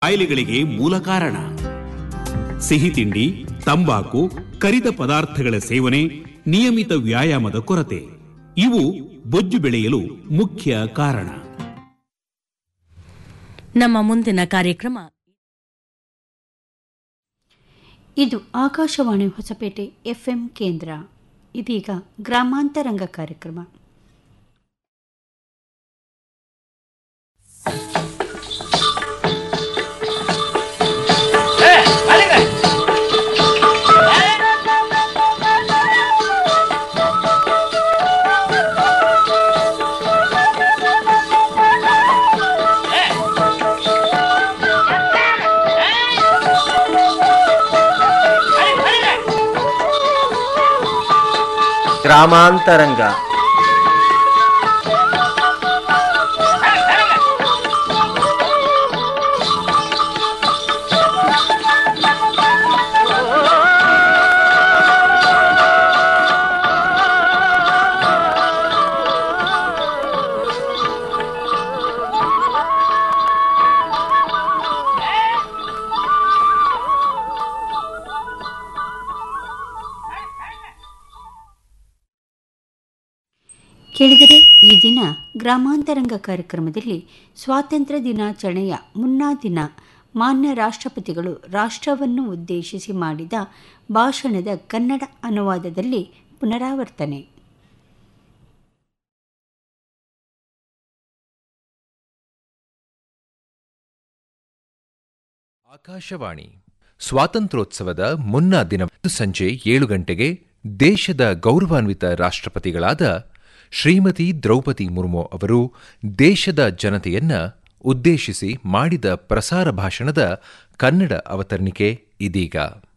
ಕಾಯಿಲೆಗಳಿಗೆ ಮೂಲ ಕಾರಣ ಸಿಹಿ ತಿಂಡಿ ತಂಬಾಕು ಕರಿದ ಪದಾರ್ಥಗಳ ಸೇವನೆ ನಿಯಮಿತ ವ್ಯಾಯಾಮದ ಕೊರತೆ ಇವು ಬೊಜ್ಜು ಬೆಳೆಯಲು ಮುಖ್ಯ ಕಾರಣ ನಮ್ಮ ಮುಂದಿನ ಕಾರ್ಯಕ್ರಮ ಇದು ಆಕಾಶವಾಣಿ ಹೊಸಪೇಟೆ ಎಫ್ಎಂ ಕೇಂದ್ರ ಇದೀಗ ಗ್ರಾಮಾಂತರಂಗ ಕಾರ್ಯಕ್ರಮ ಗ್ರಾಮಾಂತರಂಗ ಕೇಳಿದರೆ ಈ ದಿನ ಗ್ರಾಮಾಂತರಂಗ ಕಾರ್ಯಕ್ರಮದಲ್ಲಿ ಸ್ವಾತಂತ್ರ್ಯ ದಿನಾಚರಣೆಯ ಮುನ್ನಾ ದಿನ ಮಾನ್ಯ ರಾಷ್ಟ್ರಪತಿಗಳು ರಾಷ್ಟ್ರವನ್ನು ಉದ್ದೇಶಿಸಿ ಮಾಡಿದ ಭಾಷಣದ ಕನ್ನಡ ಅನುವಾದದಲ್ಲಿ ಪುನರಾವರ್ತನೆ ಆಕಾಶವಾಣಿ ಸ್ವಾತಂತ್ರ್ಯೋತ್ಸವದ ಮುನ್ನಾ ದಿನ ಸಂಜೆ ಏಳು ಗಂಟೆಗೆ ದೇಶದ ಗೌರವಾನ್ವಿತ ರಾಷ್ಟ್ರಪತಿಗಳಾದ ಶ್ರೀಮತಿ ದ್ರೌಪದಿ ಮುರ್ಮು ಅವರು ದೇಶದ ಜನತೆಯನ್ನ ಉದ್ದೇಶಿಸಿ ಮಾಡಿದ ಪ್ರಸಾರ ಭಾಷಣದ ಕನ್ನಡ ಅವತರಣಿಕೆ ಇದೀಗ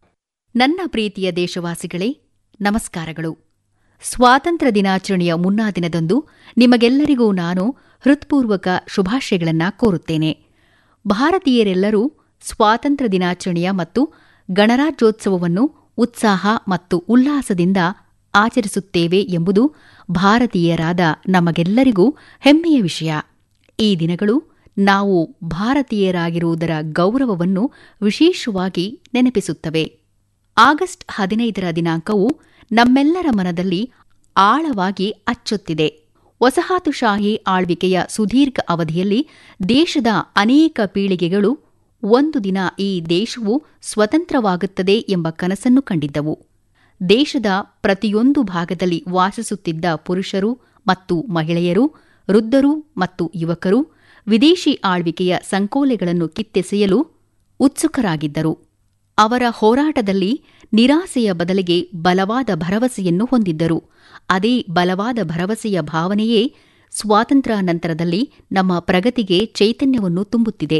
ನನ್ನ ಪ್ರೀತಿಯ ದೇಶವಾಸಿಗಳೇ ನಮಸ್ಕಾರಗಳು ಸ್ವಾತಂತ್ರ್ಯ ದಿನಾಚರಣೆಯ ಮುನ್ನಾ ದಿನದಂದು ನಿಮಗೆಲ್ಲರಿಗೂ ನಾನು ಹೃತ್ಪೂರ್ವಕ ಶುಭಾಶಯಗಳನ್ನು ಕೋರುತ್ತೇನೆ ಭಾರತೀಯರೆಲ್ಲರೂ ಸ್ವಾತಂತ್ರ್ಯ ದಿನಾಚರಣೆಯ ಮತ್ತು ಗಣರಾಜ್ಯೋತ್ಸವವನ್ನು ಉತ್ಸಾಹ ಮತ್ತು ಉಲ್ಲಾಸದಿಂದ ಆಚರಿಸುತ್ತೇವೆ ಎಂಬುದು ಭಾರತೀಯರಾದ ನಮಗೆಲ್ಲರಿಗೂ ಹೆಮ್ಮೆಯ ವಿಷಯ ಈ ದಿನಗಳು ನಾವು ಭಾರತೀಯರಾಗಿರುವುದರ ಗೌರವವನ್ನು ವಿಶೇಷವಾಗಿ ನೆನಪಿಸುತ್ತವೆ ಆಗಸ್ಟ್ ಹದಿನೈದರ ದಿನಾಂಕವು ನಮ್ಮೆಲ್ಲರ ಮನದಲ್ಲಿ ಆಳವಾಗಿ ಅಚ್ಚೊತ್ತಿದೆ ವಸಾಹತುಶಾಹಿ ಆಳ್ವಿಕೆಯ ಸುದೀರ್ಘ ಅವಧಿಯಲ್ಲಿ ದೇಶದ ಅನೇಕ ಪೀಳಿಗೆಗಳು ಒಂದು ದಿನ ಈ ದೇಶವು ಸ್ವತಂತ್ರವಾಗುತ್ತದೆ ಎಂಬ ಕನಸನ್ನು ಕಂಡಿದ್ದವು ದೇಶದ ಪ್ರತಿಯೊಂದು ಭಾಗದಲ್ಲಿ ವಾಸಿಸುತ್ತಿದ್ದ ಪುರುಷರು ಮತ್ತು ಮಹಿಳೆಯರು ವೃದ್ಧರು ಮತ್ತು ಯುವಕರು ವಿದೇಶಿ ಆಳ್ವಿಕೆಯ ಸಂಕೋಲೆಗಳನ್ನು ಕಿತ್ತೆಸೆಯಲು ಉತ್ಸುಕರಾಗಿದ್ದರು ಅವರ ಹೋರಾಟದಲ್ಲಿ ನಿರಾಸೆಯ ಬದಲಿಗೆ ಬಲವಾದ ಭರವಸೆಯನ್ನು ಹೊಂದಿದ್ದರು ಅದೇ ಬಲವಾದ ಭರವಸೆಯ ಭಾವನೆಯೇ ಸ್ವಾತಂತ್ರ್ಯ ನಂತರದಲ್ಲಿ ನಮ್ಮ ಪ್ರಗತಿಗೆ ಚೈತನ್ಯವನ್ನು ತುಂಬುತ್ತಿದೆ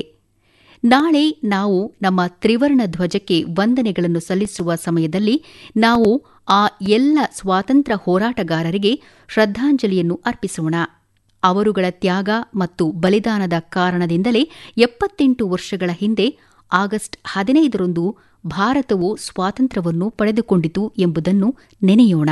ನಾಳೆ ನಾವು ನಮ್ಮ ತ್ರಿವರ್ಣ ಧ್ವಜಕ್ಕೆ ವಂದನೆಗಳನ್ನು ಸಲ್ಲಿಸುವ ಸಮಯದಲ್ಲಿ ನಾವು ಆ ಎಲ್ಲ ಸ್ವಾತಂತ್ರ್ಯ ಹೋರಾಟಗಾರರಿಗೆ ಶ್ರದ್ಧಾಂಜಲಿಯನ್ನು ಅರ್ಪಿಸೋಣ ಅವರುಗಳ ತ್ಯಾಗ ಮತ್ತು ಬಲಿದಾನದ ಕಾರಣದಿಂದಲೇ ಎಪ್ಪತ್ತೆಂಟು ವರ್ಷಗಳ ಹಿಂದೆ ಆಗಸ್ಟ್ ಹದಿನೈದರಂದು ಭಾರತವು ಸ್ವಾತಂತ್ರ್ಯವನ್ನು ಪಡೆದುಕೊಂಡಿತು ಎಂಬುದನ್ನು ನೆನೆಯೋಣ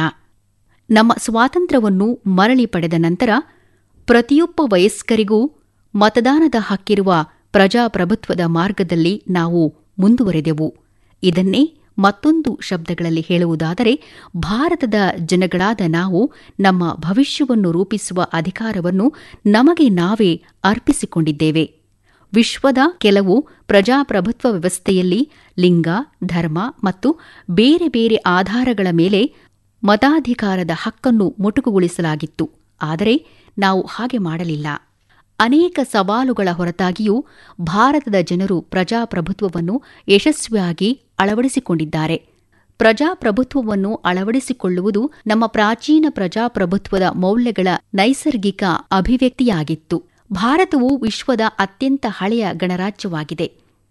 ನಮ್ಮ ಸ್ವಾತಂತ್ರ್ಯವನ್ನು ಮರಳಿ ಪಡೆದ ನಂತರ ಪ್ರತಿಯೊಬ್ಬ ವಯಸ್ಕರಿಗೂ ಮತದಾನದ ಹಕ್ಕಿರುವ ಪ್ರಜಾಪ್ರಭುತ್ವದ ಮಾರ್ಗದಲ್ಲಿ ನಾವು ಮುಂದುವರೆದೆವು ಇದನ್ನೇ ಮತ್ತೊಂದು ಶಬ್ದಗಳಲ್ಲಿ ಹೇಳುವುದಾದರೆ ಭಾರತದ ಜನಗಳಾದ ನಾವು ನಮ್ಮ ಭವಿಷ್ಯವನ್ನು ರೂಪಿಸುವ ಅಧಿಕಾರವನ್ನು ನಮಗೆ ನಾವೇ ಅರ್ಪಿಸಿಕೊಂಡಿದ್ದೇವೆ ವಿಶ್ವದ ಕೆಲವು ಪ್ರಜಾಪ್ರಭುತ್ವ ವ್ಯವಸ್ಥೆಯಲ್ಲಿ ಲಿಂಗ ಧರ್ಮ ಮತ್ತು ಬೇರೆ ಬೇರೆ ಆಧಾರಗಳ ಮೇಲೆ ಮತಾಧಿಕಾರದ ಹಕ್ಕನ್ನು ಮೊಟಕುಗೊಳಿಸಲಾಗಿತ್ತು ಆದರೆ ನಾವು ಹಾಗೆ ಮಾಡಲಿಲ್ಲ ಅನೇಕ ಸವಾಲುಗಳ ಹೊರತಾಗಿಯೂ ಭಾರತದ ಜನರು ಪ್ರಜಾಪ್ರಭುತ್ವವನ್ನು ಯಶಸ್ವಿಯಾಗಿ ಅಳವಡಿಸಿಕೊಂಡಿದ್ದಾರೆ ಪ್ರಜಾಪ್ರಭುತ್ವವನ್ನು ಅಳವಡಿಸಿಕೊಳ್ಳುವುದು ನಮ್ಮ ಪ್ರಾಚೀನ ಪ್ರಜಾಪ್ರಭುತ್ವದ ಮೌಲ್ಯಗಳ ನೈಸರ್ಗಿಕ ಅಭಿವ್ಯಕ್ತಿಯಾಗಿತ್ತು ಭಾರತವು ವಿಶ್ವದ ಅತ್ಯಂತ ಹಳೆಯ ಗಣರಾಜ್ಯವಾಗಿದೆ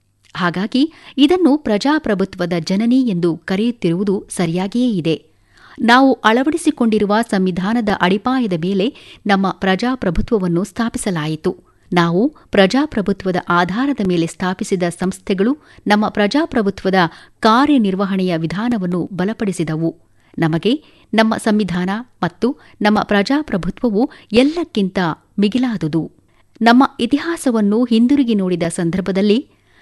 ಹಾಗಾಗಿ ಇದನ್ನು ಪ್ರಜಾಪ್ರಭುತ್ವದ ಜನನಿ ಎಂದು ಕರೆಯುತ್ತಿರುವುದು ಸರಿಯಾಗಿಯೇ ಇದೆ ನಾವು ಅಳವಡಿಸಿಕೊಂಡಿರುವ ಸಂವಿಧಾನದ ಅಡಿಪಾಯದ ಮೇಲೆ ನಮ್ಮ ಪ್ರಜಾಪ್ರಭುತ್ವವನ್ನು ಸ್ಥಾಪಿಸಲಾಯಿತು ನಾವು ಪ್ರಜಾಪ್ರಭುತ್ವದ ಆಧಾರದ ಮೇಲೆ ಸ್ಥಾಪಿಸಿದ ಸಂಸ್ಥೆಗಳು ನಮ್ಮ ಪ್ರಜಾಪ್ರಭುತ್ವದ ಕಾರ್ಯನಿರ್ವಹಣೆಯ ವಿಧಾನವನ್ನು ಬಲಪಡಿಸಿದವು ನಮಗೆ ನಮ್ಮ ಸಂವಿಧಾನ ಮತ್ತು ನಮ್ಮ ಪ್ರಜಾಪ್ರಭುತ್ವವು ಎಲ್ಲಕ್ಕಿಂತ ಮಿಗಿಲಾದುದು ನಮ್ಮ ಇತಿಹಾಸವನ್ನು ಹಿಂದಿರುಗಿ ನೋಡಿದ ಸಂದರ್ಭದಲ್ಲಿ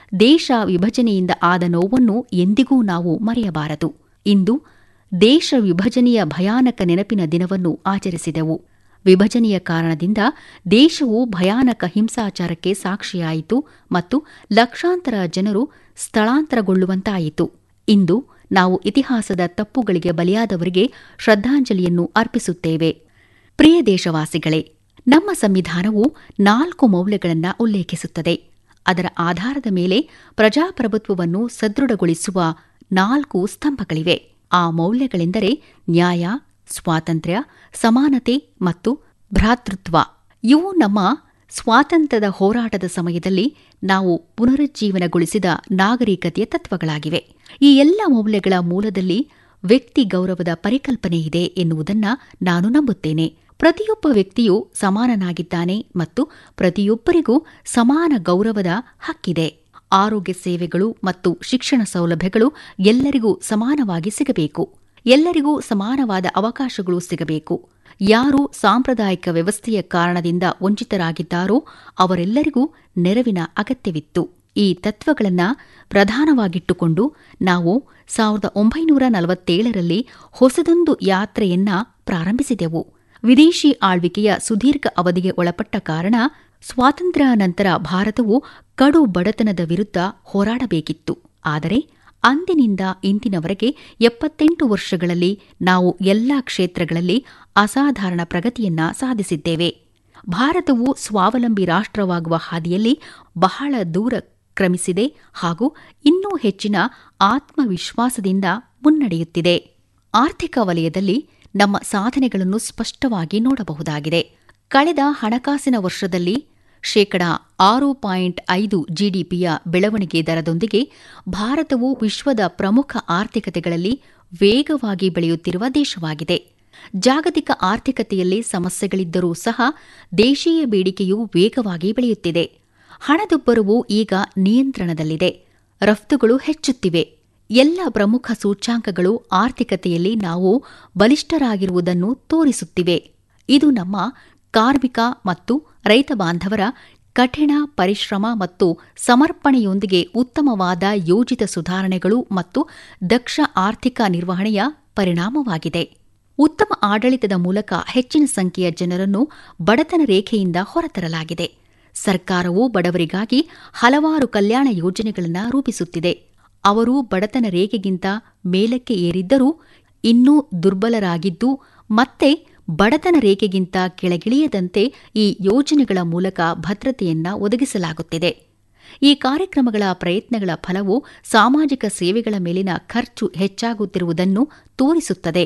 ದೇಶ ವಿಭಜನೆಯಿಂದ ಆದ ನೋವನ್ನು ಎಂದಿಗೂ ನಾವು ಮರೆಯಬಾರದು ಇಂದು ದೇಶ ವಿಭಜನೆಯ ಭಯಾನಕ ನೆನಪಿನ ದಿನವನ್ನು ಆಚರಿಸಿದೆವು ವಿಭಜನೆಯ ಕಾರಣದಿಂದ ದೇಶವು ಭಯಾನಕ ಹಿಂಸಾಚಾರಕ್ಕೆ ಸಾಕ್ಷಿಯಾಯಿತು ಮತ್ತು ಲಕ್ಷಾಂತರ ಜನರು ಸ್ಥಳಾಂತರಗೊಳ್ಳುವಂತಾಯಿತು ಇಂದು ನಾವು ಇತಿಹಾಸದ ತಪ್ಪುಗಳಿಗೆ ಬಲಿಯಾದವರಿಗೆ ಶ್ರದ್ಧಾಂಜಲಿಯನ್ನು ಅರ್ಪಿಸುತ್ತೇವೆ ಪ್ರಿಯ ದೇಶವಾಸಿಗಳೇ ನಮ್ಮ ಸಂವಿಧಾನವು ನಾಲ್ಕು ಮೌಲ್ಯಗಳನ್ನು ಉಲ್ಲೇಖಿಸುತ್ತದೆ ಅದರ ಆಧಾರದ ಮೇಲೆ ಪ್ರಜಾಪ್ರಭುತ್ವವನ್ನು ಸದೃಢಗೊಳಿಸುವ ನಾಲ್ಕು ಸ್ತಂಭಗಳಿವೆ ಆ ಮೌಲ್ಯಗಳೆಂದರೆ ನ್ಯಾಯ ಸ್ವಾತಂತ್ರ್ಯ ಸಮಾನತೆ ಮತ್ತು ಭ್ರಾತೃತ್ವ ಇವು ನಮ್ಮ ಸ್ವಾತಂತ್ರ್ಯದ ಹೋರಾಟದ ಸಮಯದಲ್ಲಿ ನಾವು ಪುನರುಜ್ಜೀವನಗೊಳಿಸಿದ ನಾಗರಿಕತೆಯ ತತ್ವಗಳಾಗಿವೆ ಈ ಎಲ್ಲ ಮೌಲ್ಯಗಳ ಮೂಲದಲ್ಲಿ ವ್ಯಕ್ತಿ ಗೌರವದ ಪರಿಕಲ್ಪನೆ ಇದೆ ಎನ್ನುವುದನ್ನು ನಾನು ನಂಬುತ್ತೇನೆ ಪ್ರತಿಯೊಬ್ಬ ವ್ಯಕ್ತಿಯು ಸಮಾನನಾಗಿದ್ದಾನೆ ಮತ್ತು ಪ್ರತಿಯೊಬ್ಬರಿಗೂ ಸಮಾನ ಗೌರವದ ಹಕ್ಕಿದೆ ಆರೋಗ್ಯ ಸೇವೆಗಳು ಮತ್ತು ಶಿಕ್ಷಣ ಸೌಲಭ್ಯಗಳು ಎಲ್ಲರಿಗೂ ಸಮಾನವಾಗಿ ಸಿಗಬೇಕು ಎಲ್ಲರಿಗೂ ಸಮಾನವಾದ ಅವಕಾಶಗಳು ಸಿಗಬೇಕು ಯಾರು ಸಾಂಪ್ರದಾಯಿಕ ವ್ಯವಸ್ಥೆಯ ಕಾರಣದಿಂದ ವಂಚಿತರಾಗಿದ್ದಾರೋ ಅವರೆಲ್ಲರಿಗೂ ನೆರವಿನ ಅಗತ್ಯವಿತ್ತು ಈ ತತ್ವಗಳನ್ನು ಪ್ರಧಾನವಾಗಿಟ್ಟುಕೊಂಡು ನಾವು ಸಾವಿರದ ಒಂಬೈನೂರ ನಲವತ್ತೇಳರಲ್ಲಿ ಹೊಸದೊಂದು ಯಾತ್ರೆಯನ್ನ ಪ್ರಾರಂಭಿಸಿದೆವು ವಿದೇಶಿ ಆಳ್ವಿಕೆಯ ಸುದೀರ್ಘ ಅವಧಿಗೆ ಒಳಪಟ್ಟ ಕಾರಣ ಸ್ವಾತಂತ್ರ್ಯಾನಂತರ ಭಾರತವು ಕಡು ಬಡತನದ ವಿರುದ್ಧ ಹೋರಾಡಬೇಕಿತ್ತು ಆದರೆ ಅಂದಿನಿಂದ ಇಂದಿನವರೆಗೆ ಎಪ್ಪತ್ತೆಂಟು ವರ್ಷಗಳಲ್ಲಿ ನಾವು ಎಲ್ಲಾ ಕ್ಷೇತ್ರಗಳಲ್ಲಿ ಅಸಾಧಾರಣ ಪ್ರಗತಿಯನ್ನ ಸಾಧಿಸಿದ್ದೇವೆ ಭಾರತವು ಸ್ವಾವಲಂಬಿ ರಾಷ್ಟ್ರವಾಗುವ ಹಾದಿಯಲ್ಲಿ ಬಹಳ ದೂರ ಕ್ರಮಿಸಿದೆ ಹಾಗೂ ಇನ್ನೂ ಹೆಚ್ಚಿನ ಆತ್ಮವಿಶ್ವಾಸದಿಂದ ಮುನ್ನಡೆಯುತ್ತಿದೆ ಆರ್ಥಿಕ ವಲಯದಲ್ಲಿ ನಮ್ಮ ಸಾಧನೆಗಳನ್ನು ಸ್ಪಷ್ಟವಾಗಿ ನೋಡಬಹುದಾಗಿದೆ ಕಳೆದ ಹಣಕಾಸಿನ ವರ್ಷದಲ್ಲಿ ಶೇಕಡ ಆರು ಪಾಯಿಂಟ್ ಐದು ಜಿಡಿಪಿಯ ಬೆಳವಣಿಗೆ ದರದೊಂದಿಗೆ ಭಾರತವು ವಿಶ್ವದ ಪ್ರಮುಖ ಆರ್ಥಿಕತೆಗಳಲ್ಲಿ ವೇಗವಾಗಿ ಬೆಳೆಯುತ್ತಿರುವ ದೇಶವಾಗಿದೆ ಜಾಗತಿಕ ಆರ್ಥಿಕತೆಯಲ್ಲಿ ಸಮಸ್ಯೆಗಳಿದ್ದರೂ ಸಹ ದೇಶೀಯ ಬೇಡಿಕೆಯು ವೇಗವಾಗಿ ಬೆಳೆಯುತ್ತಿದೆ ಹಣದುಬ್ಬರವು ಈಗ ನಿಯಂತ್ರಣದಲ್ಲಿದೆ ರಫ್ತುಗಳು ಹೆಚ್ಚುತ್ತಿವೆ ಎಲ್ಲ ಪ್ರಮುಖ ಸೂಚ್ಯಾಂಕಗಳು ಆರ್ಥಿಕತೆಯಲ್ಲಿ ನಾವು ಬಲಿಷ್ಠರಾಗಿರುವುದನ್ನು ತೋರಿಸುತ್ತಿವೆ ಇದು ನಮ್ಮ ಕಾರ್ಮಿಕ ಮತ್ತು ರೈತ ಬಾಂಧವರ ಕಠಿಣ ಪರಿಶ್ರಮ ಮತ್ತು ಸಮರ್ಪಣೆಯೊಂದಿಗೆ ಉತ್ತಮವಾದ ಯೋಜಿತ ಸುಧಾರಣೆಗಳು ಮತ್ತು ದಕ್ಷ ಆರ್ಥಿಕ ನಿರ್ವಹಣೆಯ ಪರಿಣಾಮವಾಗಿದೆ ಉತ್ತಮ ಆಡಳಿತದ ಮೂಲಕ ಹೆಚ್ಚಿನ ಸಂಖ್ಯೆಯ ಜನರನ್ನು ಬಡತನ ರೇಖೆಯಿಂದ ಹೊರತರಲಾಗಿದೆ ಸರ್ಕಾರವು ಬಡವರಿಗಾಗಿ ಹಲವಾರು ಕಲ್ಯಾಣ ಯೋಜನೆಗಳನ್ನು ರೂಪಿಸುತ್ತಿದೆ ಅವರು ಬಡತನ ರೇಖೆಗಿಂತ ಮೇಲಕ್ಕೆ ಏರಿದ್ದರೂ ಇನ್ನೂ ದುರ್ಬಲರಾಗಿದ್ದು ಮತ್ತೆ ಬಡತನ ರೇಖೆಗಿಂತ ಕೆಳಗಿಳಿಯದಂತೆ ಈ ಯೋಜನೆಗಳ ಮೂಲಕ ಭದ್ರತೆಯನ್ನ ಒದಗಿಸಲಾಗುತ್ತಿದೆ ಈ ಕಾರ್ಯಕ್ರಮಗಳ ಪ್ರಯತ್ನಗಳ ಫಲವು ಸಾಮಾಜಿಕ ಸೇವೆಗಳ ಮೇಲಿನ ಖರ್ಚು ಹೆಚ್ಚಾಗುತ್ತಿರುವುದನ್ನು ತೋರಿಸುತ್ತದೆ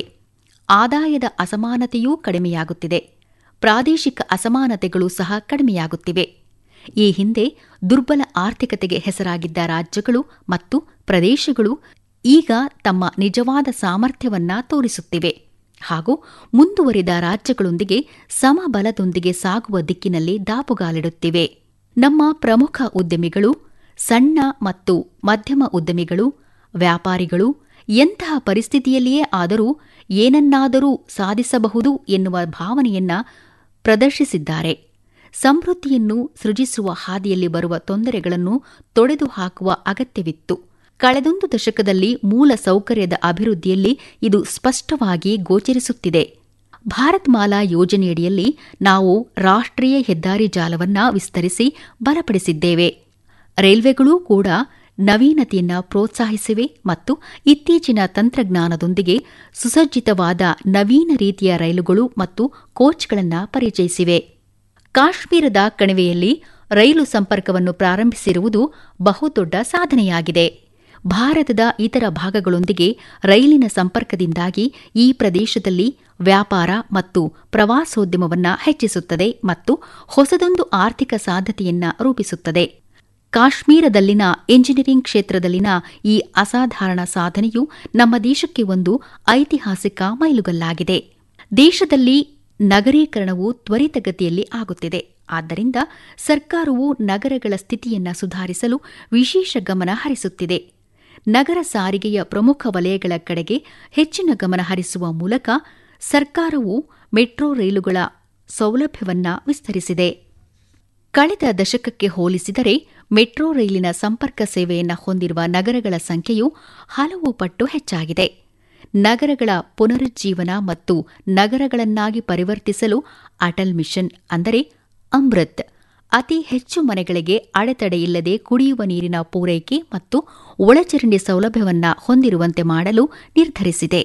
ಆದಾಯದ ಅಸಮಾನತೆಯೂ ಕಡಿಮೆಯಾಗುತ್ತಿದೆ ಪ್ರಾದೇಶಿಕ ಅಸಮಾನತೆಗಳು ಸಹ ಕಡಿಮೆಯಾಗುತ್ತಿವೆ ಈ ಹಿಂದೆ ದುರ್ಬಲ ಆರ್ಥಿಕತೆಗೆ ಹೆಸರಾಗಿದ್ದ ರಾಜ್ಯಗಳು ಮತ್ತು ಪ್ರದೇಶಗಳು ಈಗ ತಮ್ಮ ನಿಜವಾದ ಸಾಮರ್ಥ್ಯವನ್ನ ತೋರಿಸುತ್ತಿವೆ ಹಾಗೂ ಮುಂದುವರಿದ ರಾಜ್ಯಗಳೊಂದಿಗೆ ಸಮಬಲದೊಂದಿಗೆ ಸಾಗುವ ದಿಕ್ಕಿನಲ್ಲಿ ದಾಪುಗಾಲಿಡುತ್ತಿವೆ ನಮ್ಮ ಪ್ರಮುಖ ಉದ್ಯಮಿಗಳು ಸಣ್ಣ ಮತ್ತು ಮಧ್ಯಮ ಉದ್ಯಮಿಗಳು ವ್ಯಾಪಾರಿಗಳು ಎಂತಹ ಪರಿಸ್ಥಿತಿಯಲ್ಲಿಯೇ ಆದರೂ ಏನನ್ನಾದರೂ ಸಾಧಿಸಬಹುದು ಎನ್ನುವ ಭಾವನೆಯನ್ನ ಪ್ರದರ್ಶಿಸಿದ್ದಾರೆ ಸಮೃದ್ಧಿಯನ್ನು ಸೃಜಿಸುವ ಹಾದಿಯಲ್ಲಿ ಬರುವ ತೊಂದರೆಗಳನ್ನು ತೊಡೆದು ಹಾಕುವ ಅಗತ್ಯವಿತ್ತು ಕಳೆದೊಂದು ದಶಕದಲ್ಲಿ ಮೂಲ ಸೌಕರ್ಯದ ಅಭಿವೃದ್ಧಿಯಲ್ಲಿ ಇದು ಸ್ಪಷ್ಟವಾಗಿ ಗೋಚರಿಸುತ್ತಿದೆ ಭಾರತ್ ಮಾಲಾ ಯೋಜನೆಯಡಿಯಲ್ಲಿ ನಾವು ರಾಷ್ಟ್ರೀಯ ಹೆದ್ದಾರಿ ಜಾಲವನ್ನ ವಿಸ್ತರಿಸಿ ಬಲಪಡಿಸಿದ್ದೇವೆ ರೈಲ್ವೆಗಳೂ ಕೂಡ ನವೀನತೆಯನ್ನ ಪ್ರೋತ್ಸಾಹಿಸಿವೆ ಮತ್ತು ಇತ್ತೀಚಿನ ತಂತ್ರಜ್ಞಾನದೊಂದಿಗೆ ಸುಸಜ್ಜಿತವಾದ ನವೀನ ರೀತಿಯ ರೈಲುಗಳು ಮತ್ತು ಕೋಚ್ಗಳನ್ನು ಪರಿಚಯಿಸಿವೆ ಕಾಶ್ಮೀರದ ಕಣಿವೆಯಲ್ಲಿ ರೈಲು ಸಂಪರ್ಕವನ್ನು ಪ್ರಾರಂಭಿಸಿರುವುದು ಬಹುದೊಡ್ಡ ಸಾಧನೆಯಾಗಿದೆ ಭಾರತದ ಇತರ ಭಾಗಗಳೊಂದಿಗೆ ರೈಲಿನ ಸಂಪರ್ಕದಿಂದಾಗಿ ಈ ಪ್ರದೇಶದಲ್ಲಿ ವ್ಯಾಪಾರ ಮತ್ತು ಪ್ರವಾಸೋದ್ಯಮವನ್ನು ಹೆಚ್ಚಿಸುತ್ತದೆ ಮತ್ತು ಹೊಸದೊಂದು ಆರ್ಥಿಕ ಸಾಧ್ಯತೆಯನ್ನ ರೂಪಿಸುತ್ತದೆ ಕಾಶ್ಮೀರದಲ್ಲಿನ ಎಂಜಿನಿಯರಿಂಗ್ ಕ್ಷೇತ್ರದಲ್ಲಿನ ಈ ಅಸಾಧಾರಣ ಸಾಧನೆಯು ನಮ್ಮ ದೇಶಕ್ಕೆ ಒಂದು ಐತಿಹಾಸಿಕ ಮೈಲುಗಲ್ಲಾಗಿದೆ ದೇಶದಲ್ಲಿ ನಗರೀಕರಣವು ತ್ವರಿತಗತಿಯಲ್ಲಿ ಆಗುತ್ತಿದೆ ಆದ್ದರಿಂದ ಸರ್ಕಾರವು ನಗರಗಳ ಸ್ಥಿತಿಯನ್ನ ಸುಧಾರಿಸಲು ವಿಶೇಷ ಗಮನ ಹರಿಸುತ್ತಿದೆ ನಗರ ಸಾರಿಗೆಯ ಪ್ರಮುಖ ವಲಯಗಳ ಕಡೆಗೆ ಹೆಚ್ಚಿನ ಗಮನ ಹರಿಸುವ ಮೂಲಕ ಸರ್ಕಾರವು ಮೆಟ್ರೋ ರೈಲುಗಳ ಸೌಲಭ್ಯವನ್ನ ವಿಸ್ತರಿಸಿದೆ ಕಳೆದ ದಶಕಕ್ಕೆ ಹೋಲಿಸಿದರೆ ಮೆಟ್ರೋ ರೈಲಿನ ಸಂಪರ್ಕ ಸೇವೆಯನ್ನು ಹೊಂದಿರುವ ನಗರಗಳ ಸಂಖ್ಯೆಯು ಹಲವು ಪಟ್ಟು ಹೆಚ್ಚಾಗಿದೆ ನಗರಗಳ ಪುನರುಜ್ಜೀವನ ಮತ್ತು ನಗರಗಳನ್ನಾಗಿ ಪರಿವರ್ತಿಸಲು ಅಟಲ್ ಮಿಷನ್ ಅಂದರೆ ಅಮೃತ್ ಅತಿ ಹೆಚ್ಚು ಮನೆಗಳಿಗೆ ಅಡೆತಡೆಯಿಲ್ಲದೆ ಕುಡಿಯುವ ನೀರಿನ ಪೂರೈಕೆ ಮತ್ತು ಒಳಚರಂಡಿ ಸೌಲಭ್ಯವನ್ನು ಹೊಂದಿರುವಂತೆ ಮಾಡಲು ನಿರ್ಧರಿಸಿದೆ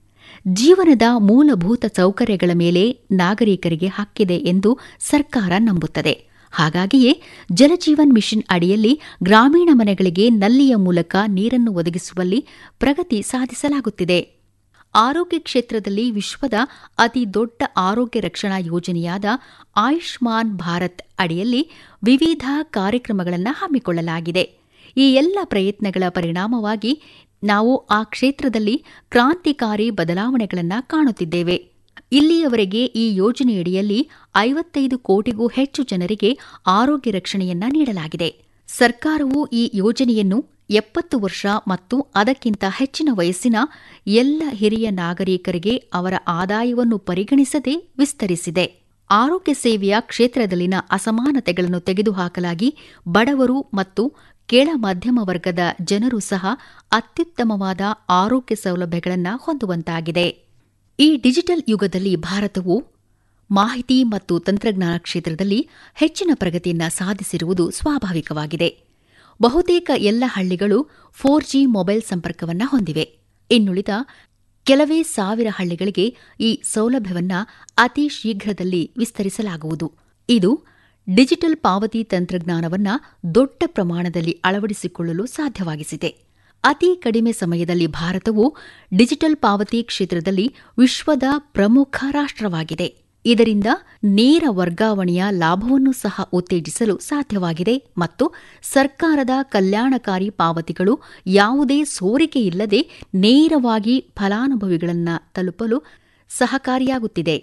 ಜೀವನದ ಮೂಲಭೂತ ಸೌಕರ್ಯಗಳ ಮೇಲೆ ನಾಗರಿಕರಿಗೆ ಹಕ್ಕಿದೆ ಎಂದು ಸರ್ಕಾರ ನಂಬುತ್ತದೆ ಹಾಗಾಗಿಯೇ ಜಲಜೀವನ್ ಮಿಷನ್ ಅಡಿಯಲ್ಲಿ ಗ್ರಾಮೀಣ ಮನೆಗಳಿಗೆ ನಲ್ಲಿಯ ಮೂಲಕ ನೀರನ್ನು ಒದಗಿಸುವಲ್ಲಿ ಪ್ರಗತಿ ಸಾಧಿಸಲಾಗುತ್ತಿದೆ ಆರೋಗ್ಯ ಕ್ಷೇತ್ರದಲ್ಲಿ ವಿಶ್ವದ ಅತಿ ದೊಡ್ಡ ಆರೋಗ್ಯ ರಕ್ಷಣಾ ಯೋಜನೆಯಾದ ಆಯುಷ್ಮಾನ್ ಭಾರತ್ ಅಡಿಯಲ್ಲಿ ವಿವಿಧ ಕಾರ್ಯಕ್ರಮಗಳನ್ನು ಹಮ್ಮಿಕೊಳ್ಳಲಾಗಿದೆ ಈ ಎಲ್ಲ ಪ್ರಯತ್ನಗಳ ಪರಿಣಾಮವಾಗಿ ನಾವು ಆ ಕ್ಷೇತ್ರದಲ್ಲಿ ಕ್ರಾಂತಿಕಾರಿ ಬದಲಾವಣೆಗಳನ್ನು ಕಾಣುತ್ತಿದ್ದೇವೆ ಇಲ್ಲಿಯವರೆಗೆ ಈ ಯೋಜನೆಯಡಿಯಲ್ಲಿ ಐವತ್ತೈದು ಕೋಟಿಗೂ ಹೆಚ್ಚು ಜನರಿಗೆ ಆರೋಗ್ಯ ರಕ್ಷಣೆಯನ್ನ ನೀಡಲಾಗಿದೆ ಸರ್ಕಾರವು ಈ ಯೋಜನೆಯನ್ನು ಎಪ್ಪತ್ತು ವರ್ಷ ಮತ್ತು ಅದಕ್ಕಿಂತ ಹೆಚ್ಚಿನ ವಯಸ್ಸಿನ ಎಲ್ಲ ಹಿರಿಯ ನಾಗರಿಕರಿಗೆ ಅವರ ಆದಾಯವನ್ನು ಪರಿಗಣಿಸದೆ ವಿಸ್ತರಿಸಿದೆ ಆರೋಗ್ಯ ಸೇವೆಯ ಕ್ಷೇತ್ರದಲ್ಲಿನ ಅಸಮಾನತೆಗಳನ್ನು ತೆಗೆದುಹಾಕಲಾಗಿ ಬಡವರು ಮತ್ತು ಕೆಳ ಮಧ್ಯಮ ವರ್ಗದ ಜನರು ಸಹ ಅತ್ಯುತ್ತಮವಾದ ಆರೋಗ್ಯ ಸೌಲಭ್ಯಗಳನ್ನು ಹೊಂದುವಂತಾಗಿದೆ ಈ ಡಿಜಿಟಲ್ ಯುಗದಲ್ಲಿ ಭಾರತವು ಮಾಹಿತಿ ಮತ್ತು ತಂತ್ರಜ್ಞಾನ ಕ್ಷೇತ್ರದಲ್ಲಿ ಹೆಚ್ಚಿನ ಪ್ರಗತಿಯನ್ನು ಸಾಧಿಸಿರುವುದು ಸ್ವಾಭಾವಿಕವಾಗಿದೆ ಬಹುತೇಕ ಎಲ್ಲ ಹಳ್ಳಿಗಳು ಫೋರ್ ಜಿ ಮೊಬೈಲ್ ಸಂಪರ್ಕವನ್ನು ಹೊಂದಿವೆ ಇನ್ನುಳಿದ ಕೆಲವೇ ಸಾವಿರ ಹಳ್ಳಿಗಳಿಗೆ ಈ ಸೌಲಭ್ಯವನ್ನು ಅತಿ ಶೀಘ್ರದಲ್ಲಿ ವಿಸ್ತರಿಸಲಾಗುವುದು ಇದು ಡಿಜಿಟಲ್ ಪಾವತಿ ತಂತ್ರಜ್ಞಾನವನ್ನು ದೊಡ್ಡ ಪ್ರಮಾಣದಲ್ಲಿ ಅಳವಡಿಸಿಕೊಳ್ಳಲು ಸಾಧ್ಯವಾಗಿಸಿದೆ ಅತಿ ಕಡಿಮೆ ಸಮಯದಲ್ಲಿ ಭಾರತವು ಡಿಜಿಟಲ್ ಪಾವತಿ ಕ್ಷೇತ್ರದಲ್ಲಿ ವಿಶ್ವದ ಪ್ರಮುಖ ರಾಷ್ಟ್ರವಾಗಿದೆ ಇದರಿಂದ ನೇರ ವರ್ಗಾವಣೆಯ ಲಾಭವನ್ನು ಸಹ ಉತ್ತೇಜಿಸಲು ಸಾಧ್ಯವಾಗಿದೆ ಮತ್ತು ಸರ್ಕಾರದ ಕಲ್ಯಾಣಕಾರಿ ಪಾವತಿಗಳು ಯಾವುದೇ ಸೋರಿಕೆಯಿಲ್ಲದೆ ನೇರವಾಗಿ ಫಲಾನುಭವಿಗಳನ್ನು ತಲುಪಲು ಸಹಕಾರಿಯಾಗುತ್ತಿದೆ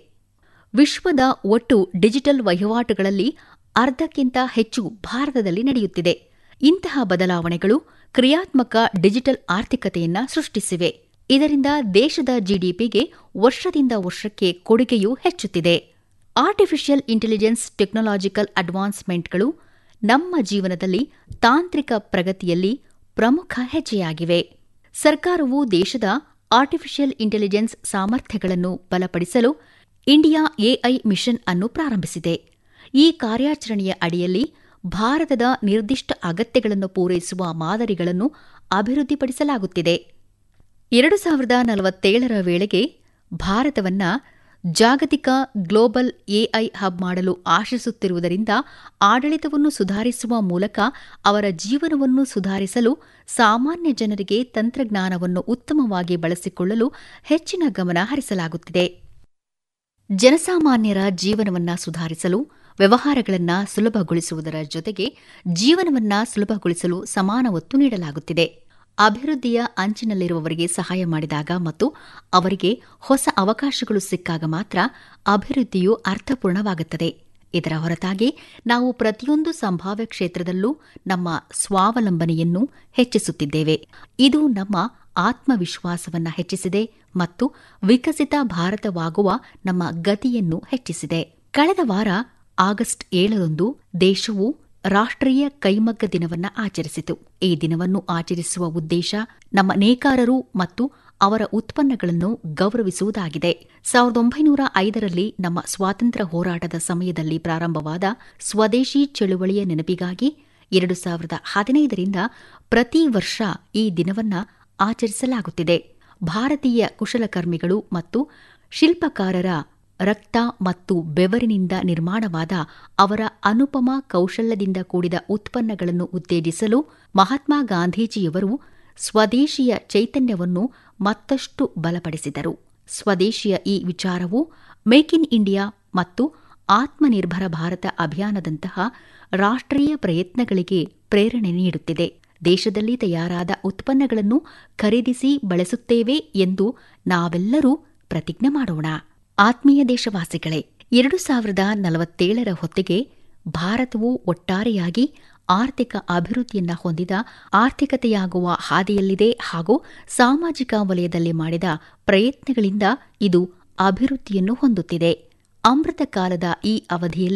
ವಿಶ್ವದ ಒಟ್ಟು ಡಿಜಿಟಲ್ ವಹಿವಾಟುಗಳಲ್ಲಿ ಅರ್ಧಕ್ಕಿಂತ ಹೆಚ್ಚು ಭಾರತದಲ್ಲಿ ನಡೆಯುತ್ತಿದೆ ಇಂತಹ ಬದಲಾವಣೆಗಳು ಕ್ರಿಯಾತ್ಮಕ ಡಿಜಿಟಲ್ ಆರ್ಥಿಕತೆಯನ್ನ ಸೃಷ್ಟಿಸಿವೆ ಇದರಿಂದ ದೇಶದ ಜಿಡಿಪಿಗೆ ವರ್ಷದಿಂದ ವರ್ಷಕ್ಕೆ ಕೊಡುಗೆಯೂ ಹೆಚ್ಚುತ್ತಿದೆ ಆರ್ಟಿಫಿಷಿಯಲ್ ಇಂಟೆಲಿಜೆನ್ಸ್ ಟೆಕ್ನಾಲಜಿಕಲ್ ಅಡ್ವಾನ್ಸ್ಮೆಂಟ್ಗಳು ನಮ್ಮ ಜೀವನದಲ್ಲಿ ತಾಂತ್ರಿಕ ಪ್ರಗತಿಯಲ್ಲಿ ಪ್ರಮುಖ ಹೆಜ್ಜೆಯಾಗಿವೆ ಸರ್ಕಾರವು ದೇಶದ ಆರ್ಟಿಫಿಷಿಯಲ್ ಇಂಟೆಲಿಜೆನ್ಸ್ ಸಾಮರ್ಥ್ಯಗಳನ್ನು ಬಲಪಡಿಸಲು ಇಂಡಿಯಾ ಎಐ ಮಿಷನ್ ಅನ್ನು ಪ್ರಾರಂಭಿಸಿದೆ ಈ ಕಾರ್ಯಾಚರಣೆಯ ಅಡಿಯಲ್ಲಿ ಭಾರತದ ನಿರ್ದಿಷ್ಟ ಅಗತ್ಯಗಳನ್ನು ಪೂರೈಸುವ ಮಾದರಿಗಳನ್ನು ಅಭಿವೃದ್ಧಿಪಡಿಸಲಾಗುತ್ತಿದೆ ಎರಡು ಸಾವಿರದ ನಲವತ್ತೇಳರ ವೇಳೆಗೆ ಭಾರತವನ್ನ ಜಾಗತಿಕ ಗ್ಲೋಬಲ್ ಎಐ ಹಬ್ ಮಾಡಲು ಆಶಿಸುತ್ತಿರುವುದರಿಂದ ಆಡಳಿತವನ್ನು ಸುಧಾರಿಸುವ ಮೂಲಕ ಅವರ ಜೀವನವನ್ನು ಸುಧಾರಿಸಲು ಸಾಮಾನ್ಯ ಜನರಿಗೆ ತಂತ್ರಜ್ಞಾನವನ್ನು ಉತ್ತಮವಾಗಿ ಬಳಸಿಕೊಳ್ಳಲು ಹೆಚ್ಚಿನ ಗಮನ ಹರಿಸಲಾಗುತ್ತಿದೆ ಜನಸಾಮಾನ್ಯರ ಜೀವನವನ್ನ ಸುಧಾರಿಸಲು ವ್ಯವಹಾರಗಳನ್ನು ಸುಲಭಗೊಳಿಸುವುದರ ಜೊತೆಗೆ ಜೀವನವನ್ನ ಸುಲಭಗೊಳಿಸಲು ಸಮಾನ ಒತ್ತು ನೀಡಲಾಗುತ್ತಿದೆ ಅಭಿವೃದ್ಧಿಯ ಅಂಚಿನಲ್ಲಿರುವವರಿಗೆ ಸಹಾಯ ಮಾಡಿದಾಗ ಮತ್ತು ಅವರಿಗೆ ಹೊಸ ಅವಕಾಶಗಳು ಸಿಕ್ಕಾಗ ಮಾತ್ರ ಅಭಿವೃದ್ಧಿಯು ಅರ್ಥಪೂರ್ಣವಾಗುತ್ತದೆ ಇದರ ಹೊರತಾಗಿ ನಾವು ಪ್ರತಿಯೊಂದು ಸಂಭಾವ್ಯ ಕ್ಷೇತ್ರದಲ್ಲೂ ನಮ್ಮ ಸ್ವಾವಲಂಬನೆಯನ್ನು ಹೆಚ್ಚಿಸುತ್ತಿದ್ದೇವೆ ಇದು ನಮ್ಮ ಆತ್ಮವಿಶ್ವಾಸವನ್ನು ಹೆಚ್ಚಿಸಿದೆ ಮತ್ತು ವಿಕಸಿತ ಭಾರತವಾಗುವ ನಮ್ಮ ಗತಿಯನ್ನು ಹೆಚ್ಚಿಸಿದೆ ಕಳೆದ ವಾರ ಆಗಸ್ಟ್ ಏಳರಂದು ದೇಶವು ರಾಷ್ಟ್ರೀಯ ಕೈಮಗ್ಗ ದಿನವನ್ನ ಆಚರಿಸಿತು ಈ ದಿನವನ್ನು ಆಚರಿಸುವ ಉದ್ದೇಶ ನಮ್ಮ ನೇಕಾರರು ಮತ್ತು ಅವರ ಉತ್ಪನ್ನಗಳನ್ನು ಗೌರವಿಸುವುದಾಗಿದೆ ಸಾವಿರದ ಒಂಬೈನೂರ ಐದರಲ್ಲಿ ನಮ್ಮ ಸ್ವಾತಂತ್ರ್ಯ ಹೋರಾಟದ ಸಮಯದಲ್ಲಿ ಪ್ರಾರಂಭವಾದ ಸ್ವದೇಶಿ ಚಳುವಳಿಯ ನೆನಪಿಗಾಗಿ ಎರಡು ಸಾವಿರದ ಹದಿನೈದರಿಂದ ಪ್ರತಿ ವರ್ಷ ಈ ದಿನವನ್ನ ಆಚರಿಸಲಾಗುತ್ತಿದೆ ಭಾರತೀಯ ಕುಶಲಕರ್ಮಿಗಳು ಮತ್ತು ಶಿಲ್ಪಕಾರರ ರಕ್ತ ಮತ್ತು ಬೆವರಿನಿಂದ ನಿರ್ಮಾಣವಾದ ಅವರ ಅನುಪಮ ಕೌಶಲ್ಯದಿಂದ ಕೂಡಿದ ಉತ್ಪನ್ನಗಳನ್ನು ಉತ್ತೇಜಿಸಲು ಮಹಾತ್ಮ ಗಾಂಧೀಜಿಯವರು ಸ್ವದೇಶಿಯ ಚೈತನ್ಯವನ್ನು ಮತ್ತಷ್ಟು ಬಲಪಡಿಸಿದರು ಸ್ವದೇಶಿಯ ಈ ವಿಚಾರವು ಮೇಕ್ ಇನ್ ಇಂಡಿಯಾ ಮತ್ತು ಆತ್ಮನಿರ್ಭರ ಭಾರತ ಅಭಿಯಾನದಂತಹ ರಾಷ್ಟ್ರೀಯ ಪ್ರಯತ್ನಗಳಿಗೆ ಪ್ರೇರಣೆ ನೀಡುತ್ತಿದೆ ದೇಶದಲ್ಲಿ ತಯಾರಾದ ಉತ್ಪನ್ನಗಳನ್ನು ಖರೀದಿಸಿ ಬಳಸುತ್ತೇವೆ ಎಂದು ನಾವೆಲ್ಲರೂ ಪ್ರತಿಜ್ಞೆ ಮಾಡೋಣ ಆತ್ಮೀಯ ದೇಶವಾಸಿಗಳೇ ಎರಡು ಸಾವಿರದ ನಲವತ್ತೇಳರ ಹೊತ್ತಿಗೆ ಭಾರತವು ಒಟ್ಟಾರೆಯಾಗಿ ಆರ್ಥಿಕ ಅಭಿವೃದ್ಧಿಯನ್ನ ಹೊಂದಿದ ಆರ್ಥಿಕತೆಯಾಗುವ ಹಾದಿಯಲ್ಲಿದೆ ಹಾಗೂ ಸಾಮಾಜಿಕ ವಲಯದಲ್ಲಿ ಮಾಡಿದ ಪ್ರಯತ್ನಗಳಿಂದ ಇದು ಅಭಿವೃದ್ಧಿಯನ್ನು ಹೊಂದುತ್ತಿದೆ ಅಮೃತ ಕಾಲದ ಈ ಅವಧಿಯಲ್ಲಿ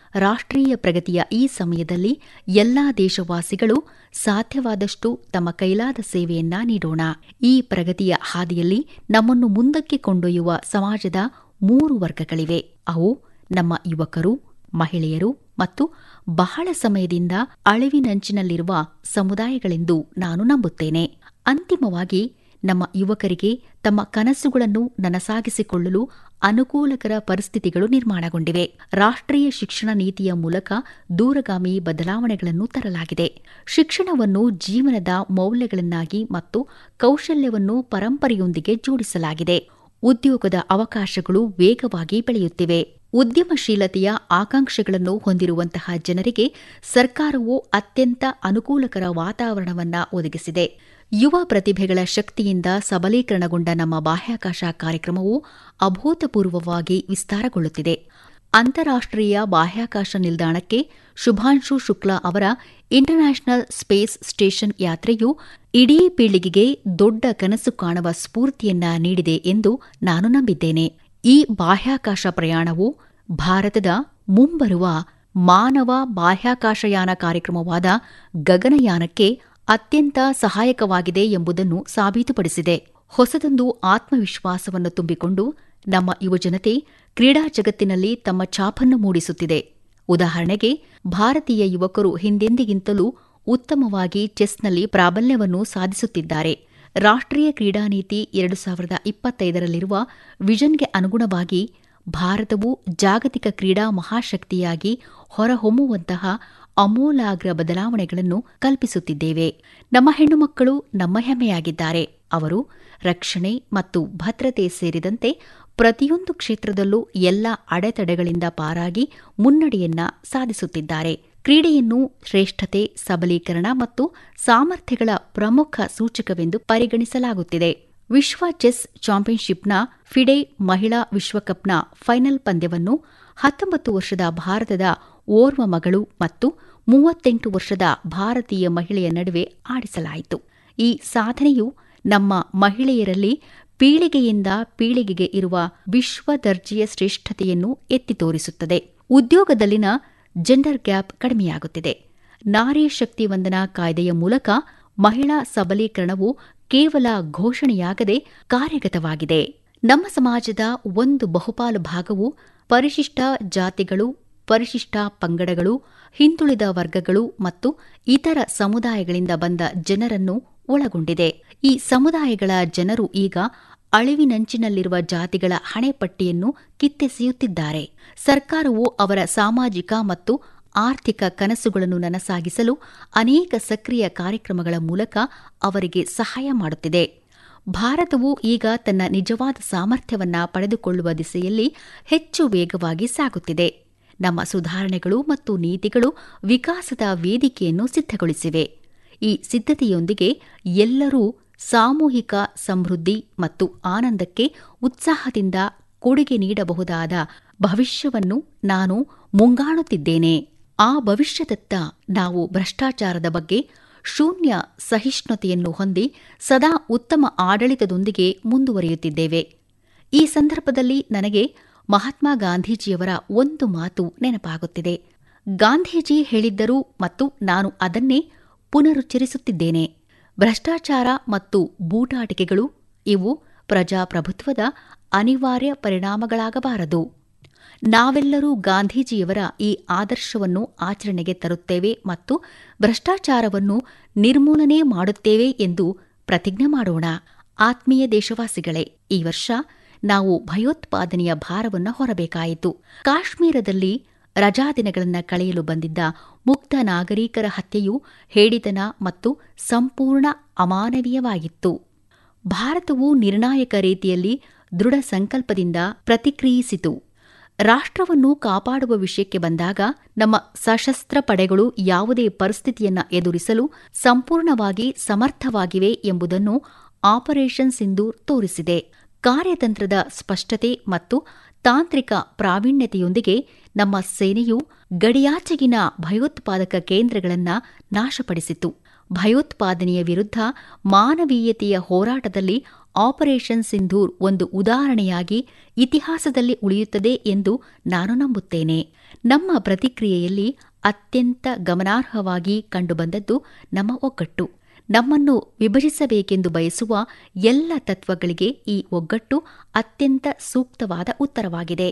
ರಾಷ್ಟ್ರೀಯ ಪ್ರಗತಿಯ ಈ ಸಮಯದಲ್ಲಿ ಎಲ್ಲಾ ದೇಶವಾಸಿಗಳು ಸಾಧ್ಯವಾದಷ್ಟು ತಮ್ಮ ಕೈಲಾದ ಸೇವೆಯನ್ನ ನೀಡೋಣ ಈ ಪ್ರಗತಿಯ ಹಾದಿಯಲ್ಲಿ ನಮ್ಮನ್ನು ಮುಂದಕ್ಕೆ ಕೊಂಡೊಯ್ಯುವ ಸಮಾಜದ ಮೂರು ವರ್ಗಗಳಿವೆ ಅವು ನಮ್ಮ ಯುವಕರು ಮಹಿಳೆಯರು ಮತ್ತು ಬಹಳ ಸಮಯದಿಂದ ಅಳಿವಿನಂಚಿನಲ್ಲಿರುವ ಸಮುದಾಯಗಳೆಂದು ನಾನು ನಂಬುತ್ತೇನೆ ಅಂತಿಮವಾಗಿ ನಮ್ಮ ಯುವಕರಿಗೆ ತಮ್ಮ ಕನಸುಗಳನ್ನು ನನಸಾಗಿಸಿಕೊಳ್ಳಲು ಅನುಕೂಲಕರ ಪರಿಸ್ಥಿತಿಗಳು ನಿರ್ಮಾಣಗೊಂಡಿವೆ ರಾಷ್ಟ್ರೀಯ ಶಿಕ್ಷಣ ನೀತಿಯ ಮೂಲಕ ದೂರಗಾಮಿ ಬದಲಾವಣೆಗಳನ್ನು ತರಲಾಗಿದೆ ಶಿಕ್ಷಣವನ್ನು ಜೀವನದ ಮೌಲ್ಯಗಳನ್ನಾಗಿ ಮತ್ತು ಕೌಶಲ್ಯವನ್ನು ಪರಂಪರೆಯೊಂದಿಗೆ ಜೋಡಿಸಲಾಗಿದೆ ಉದ್ಯೋಗದ ಅವಕಾಶಗಳು ವೇಗವಾಗಿ ಬೆಳೆಯುತ್ತಿವೆ ಉದ್ಯಮಶೀಲತೆಯ ಆಕಾಂಕ್ಷೆಗಳನ್ನು ಹೊಂದಿರುವಂತಹ ಜನರಿಗೆ ಸರ್ಕಾರವು ಅತ್ಯಂತ ಅನುಕೂಲಕರ ವಾತಾವರಣವನ್ನ ಒದಗಿಸಿದೆ ಯುವ ಪ್ರತಿಭೆಗಳ ಶಕ್ತಿಯಿಂದ ಸಬಲೀಕರಣಗೊಂಡ ನಮ್ಮ ಬಾಹ್ಯಾಕಾಶ ಕಾರ್ಯಕ್ರಮವು ಅಭೂತಪೂರ್ವವಾಗಿ ವಿಸ್ತಾರಗೊಳ್ಳುತ್ತಿದೆ ಅಂತಾರಾಷ್ಟ್ರೀಯ ಬಾಹ್ಯಾಕಾಶ ನಿಲ್ದಾಣಕ್ಕೆ ಶುಭಾಂಶು ಶುಕ್ಲಾ ಅವರ ಇಂಟರ್ನ್ಯಾಷನಲ್ ಸ್ಪೇಸ್ ಸ್ಟೇಷನ್ ಯಾತ್ರೆಯು ಇಡೀ ಪೀಳಿಗೆಗೆ ದೊಡ್ಡ ಕನಸು ಕಾಣುವ ಸ್ಫೂರ್ತಿಯನ್ನ ನೀಡಿದೆ ಎಂದು ನಾನು ನಂಬಿದ್ದೇನೆ ಈ ಬಾಹ್ಯಾಕಾಶ ಪ್ರಯಾಣವು ಭಾರತದ ಮುಂಬರುವ ಮಾನವ ಬಾಹ್ಯಾಕಾಶಯಾನ ಕಾರ್ಯಕ್ರಮವಾದ ಗಗನಯಾನಕ್ಕೆ ಅತ್ಯಂತ ಸಹಾಯಕವಾಗಿದೆ ಎಂಬುದನ್ನು ಸಾಬೀತುಪಡಿಸಿದೆ ಹೊಸದೊಂದು ಆತ್ಮವಿಶ್ವಾಸವನ್ನು ತುಂಬಿಕೊಂಡು ನಮ್ಮ ಯುವಜನತೆ ಕ್ರೀಡಾ ಜಗತ್ತಿನಲ್ಲಿ ತಮ್ಮ ಛಾಪನ್ನು ಮೂಡಿಸುತ್ತಿದೆ ಉದಾಹರಣೆಗೆ ಭಾರತೀಯ ಯುವಕರು ಹಿಂದೆಂದಿಗಿಂತಲೂ ಉತ್ತಮವಾಗಿ ಚೆಸ್ನಲ್ಲಿ ಪ್ರಾಬಲ್ಯವನ್ನು ಸಾಧಿಸುತ್ತಿದ್ದಾರೆ ರಾಷ್ಟ್ರೀಯ ಕ್ರೀಡಾ ನೀತಿ ಎರಡು ಸಾವಿರದ ಇಪ್ಪತ್ತೈದರಲ್ಲಿರುವ ವಿಷನ್ಗೆ ಅನುಗುಣವಾಗಿ ಭಾರತವು ಜಾಗತಿಕ ಕ್ರೀಡಾ ಮಹಾಶಕ್ತಿಯಾಗಿ ಹೊರಹೊಮ್ಮುವಂತಹ ಅಮೂಲಾಗ್ರ ಬದಲಾವಣೆಗಳನ್ನು ಕಲ್ಪಿಸುತ್ತಿದ್ದೇವೆ ನಮ್ಮ ಹೆಣ್ಣುಮಕ್ಕಳು ನಮ್ಮ ಹೆಮ್ಮೆಯಾಗಿದ್ದಾರೆ ಅವರು ರಕ್ಷಣೆ ಮತ್ತು ಭದ್ರತೆ ಸೇರಿದಂತೆ ಪ್ರತಿಯೊಂದು ಕ್ಷೇತ್ರದಲ್ಲೂ ಎಲ್ಲ ಅಡೆತಡೆಗಳಿಂದ ಪಾರಾಗಿ ಮುನ್ನಡೆಯನ್ನ ಸಾಧಿಸುತ್ತಿದ್ದಾರೆ ಕ್ರೀಡೆಯನ್ನು ಶ್ರೇಷ್ಠತೆ ಸಬಲೀಕರಣ ಮತ್ತು ಸಾಮರ್ಥ್ಯಗಳ ಪ್ರಮುಖ ಸೂಚಕವೆಂದು ಪರಿಗಣಿಸಲಾಗುತ್ತಿದೆ ವಿಶ್ವ ಚೆಸ್ ಚಾಂಪಿಯನ್ಶಿಪ್ನ ಫಿಡೆ ಮಹಿಳಾ ವಿಶ್ವಕಪ್ನ ಫೈನಲ್ ಪಂದ್ಯವನ್ನು ಹತ್ತೊಂಬತ್ತು ವರ್ಷದ ಭಾರತದ ಓರ್ವ ಮಗಳು ಮತ್ತು ಮೂವತ್ತೆಂಟು ವರ್ಷದ ಭಾರತೀಯ ಮಹಿಳೆಯ ನಡುವೆ ಆಡಿಸಲಾಯಿತು ಈ ಸಾಧನೆಯು ನಮ್ಮ ಮಹಿಳೆಯರಲ್ಲಿ ಪೀಳಿಗೆಯಿಂದ ಪೀಳಿಗೆಗೆ ಇರುವ ವಿಶ್ವ ದರ್ಜೆಯ ಶ್ರೇಷ್ಠತೆಯನ್ನು ಎತ್ತಿ ತೋರಿಸುತ್ತದೆ ಉದ್ಯೋಗದಲ್ಲಿನ ಜೆಂಡರ್ ಗ್ಯಾಪ್ ಕಡಿಮೆಯಾಗುತ್ತಿದೆ ನಾರಿ ಶಕ್ತಿ ವಂದನಾ ಕಾಯ್ದೆಯ ಮೂಲಕ ಮಹಿಳಾ ಸಬಲೀಕರಣವು ಕೇವಲ ಘೋಷಣೆಯಾಗದೆ ಕಾರ್ಯಗತವಾಗಿದೆ ನಮ್ಮ ಸಮಾಜದ ಒಂದು ಬಹುಪಾಲು ಭಾಗವು ಪರಿಶಿಷ್ಟ ಜಾತಿಗಳು ಪರಿಶಿಷ್ಟ ಪಂಗಡಗಳು ಹಿಂದುಳಿದ ವರ್ಗಗಳು ಮತ್ತು ಇತರ ಸಮುದಾಯಗಳಿಂದ ಬಂದ ಜನರನ್ನು ಒಳಗೊಂಡಿದೆ ಈ ಸಮುದಾಯಗಳ ಜನರು ಈಗ ಅಳಿವಿನಂಚಿನಲ್ಲಿರುವ ಜಾತಿಗಳ ಹಣೆಪಟ್ಟಿಯನ್ನು ಕಿತ್ತೆಸೆಯುತ್ತಿದ್ದಾರೆ ಸರ್ಕಾರವು ಅವರ ಸಾಮಾಜಿಕ ಮತ್ತು ಆರ್ಥಿಕ ಕನಸುಗಳನ್ನು ನನಸಾಗಿಸಲು ಅನೇಕ ಸಕ್ರಿಯ ಕಾರ್ಯಕ್ರಮಗಳ ಮೂಲಕ ಅವರಿಗೆ ಸಹಾಯ ಮಾಡುತ್ತಿದೆ ಭಾರತವು ಈಗ ತನ್ನ ನಿಜವಾದ ಸಾಮರ್ಥ್ಯವನ್ನ ಪಡೆದುಕೊಳ್ಳುವ ದಿಸೆಯಲ್ಲಿ ಹೆಚ್ಚು ವೇಗವಾಗಿ ಸಾಗುತ್ತಿದೆ ನಮ್ಮ ಸುಧಾರಣೆಗಳು ಮತ್ತು ನೀತಿಗಳು ವಿಕಾಸದ ವೇದಿಕೆಯನ್ನು ಸಿದ್ಧಗೊಳಿಸಿವೆ ಈ ಸಿದ್ಧತೆಯೊಂದಿಗೆ ಎಲ್ಲರೂ ಸಾಮೂಹಿಕ ಸಮೃದ್ಧಿ ಮತ್ತು ಆನಂದಕ್ಕೆ ಉತ್ಸಾಹದಿಂದ ಕೊಡುಗೆ ನೀಡಬಹುದಾದ ಭವಿಷ್ಯವನ್ನು ನಾನು ಮುಂಗಾಣುತ್ತಿದ್ದೇನೆ ಆ ಭವಿಷ್ಯದತ್ತ ನಾವು ಭ್ರಷ್ಟಾಚಾರದ ಬಗ್ಗೆ ಶೂನ್ಯ ಸಹಿಷ್ಣುತೆಯನ್ನು ಹೊಂದಿ ಸದಾ ಉತ್ತಮ ಆಡಳಿತದೊಂದಿಗೆ ಮುಂದುವರಿಯುತ್ತಿದ್ದೇವೆ ಈ ಸಂದರ್ಭದಲ್ಲಿ ನನಗೆ ಮಹಾತ್ಮ ಗಾಂಧೀಜಿಯವರ ಒಂದು ಮಾತು ನೆನಪಾಗುತ್ತಿದೆ ಗಾಂಧೀಜಿ ಹೇಳಿದ್ದರು ಮತ್ತು ನಾನು ಅದನ್ನೇ ಪುನರುಚ್ಚರಿಸುತ್ತಿದ್ದೇನೆ ಭ್ರಷ್ಟಾಚಾರ ಮತ್ತು ಬೂಟಾಟಿಕೆಗಳು ಇವು ಪ್ರಜಾಪ್ರಭುತ್ವದ ಅನಿವಾರ್ಯ ಪರಿಣಾಮಗಳಾಗಬಾರದು ನಾವೆಲ್ಲರೂ ಗಾಂಧೀಜಿಯವರ ಈ ಆದರ್ಶವನ್ನು ಆಚರಣೆಗೆ ತರುತ್ತೇವೆ ಮತ್ತು ಭ್ರಷ್ಟಾಚಾರವನ್ನು ನಿರ್ಮೂಲನೆ ಮಾಡುತ್ತೇವೆ ಎಂದು ಪ್ರತಿಜ್ಞೆ ಮಾಡೋಣ ಆತ್ಮೀಯ ದೇಶವಾಸಿಗಳೇ ಈ ವರ್ಷ ನಾವು ಭಯೋತ್ಪಾದನೆಯ ಭಾರವನ್ನು ಹೊರಬೇಕಾಯಿತು ಕಾಶ್ಮೀರದಲ್ಲಿ ರಜಾದಿನಗಳನ್ನು ಕಳೆಯಲು ಬಂದಿದ್ದ ಮುಕ್ತ ನಾಗರಿಕರ ಹತ್ಯೆಯು ಹೇಡಿತನ ಮತ್ತು ಸಂಪೂರ್ಣ ಅಮಾನವೀಯವಾಗಿತ್ತು ಭಾರತವು ನಿರ್ಣಾಯಕ ರೀತಿಯಲ್ಲಿ ದೃಢ ಸಂಕಲ್ಪದಿಂದ ಪ್ರತಿಕ್ರಿಯಿಸಿತು ರಾಷ್ಟ್ರವನ್ನು ಕಾಪಾಡುವ ವಿಷಯಕ್ಕೆ ಬಂದಾಗ ನಮ್ಮ ಸಶಸ್ತ್ರ ಪಡೆಗಳು ಯಾವುದೇ ಪರಿಸ್ಥಿತಿಯನ್ನ ಎದುರಿಸಲು ಸಂಪೂರ್ಣವಾಗಿ ಸಮರ್ಥವಾಗಿವೆ ಎಂಬುದನ್ನು ಆಪರೇಷನ್ ಸಿಂಧೂರ್ ತೋರಿಸಿದೆ ಕಾರ್ಯತಂತ್ರದ ಸ್ಪಷ್ಟತೆ ಮತ್ತು ತಾಂತ್ರಿಕ ಪ್ರಾವೀಣ್ಯತೆಯೊಂದಿಗೆ ನಮ್ಮ ಸೇನೆಯು ಗಡಿಯಾಚೆಗಿನ ಭಯೋತ್ಪಾದಕ ಕೇಂದ್ರಗಳನ್ನು ನಾಶಪಡಿಸಿತು ಭಯೋತ್ಪಾದನೆಯ ವಿರುದ್ಧ ಮಾನವೀಯತೆಯ ಹೋರಾಟದಲ್ಲಿ ಆಪರೇಷನ್ ಸಿಂಧೂರ್ ಒಂದು ಉದಾಹರಣೆಯಾಗಿ ಇತಿಹಾಸದಲ್ಲಿ ಉಳಿಯುತ್ತದೆ ಎಂದು ನಾನು ನಂಬುತ್ತೇನೆ ನಮ್ಮ ಪ್ರತಿಕ್ರಿಯೆಯಲ್ಲಿ ಅತ್ಯಂತ ಗಮನಾರ್ಹವಾಗಿ ಕಂಡುಬಂದದ್ದು ನಮ್ಮ ಒಗ್ಗಟ್ಟು ನಮ್ಮನ್ನು ವಿಭಜಿಸಬೇಕೆಂದು ಬಯಸುವ ಎಲ್ಲ ತತ್ವಗಳಿಗೆ ಈ ಒಗ್ಗಟ್ಟು ಅತ್ಯಂತ ಸೂಕ್ತವಾದ ಉತ್ತರವಾಗಿದೆ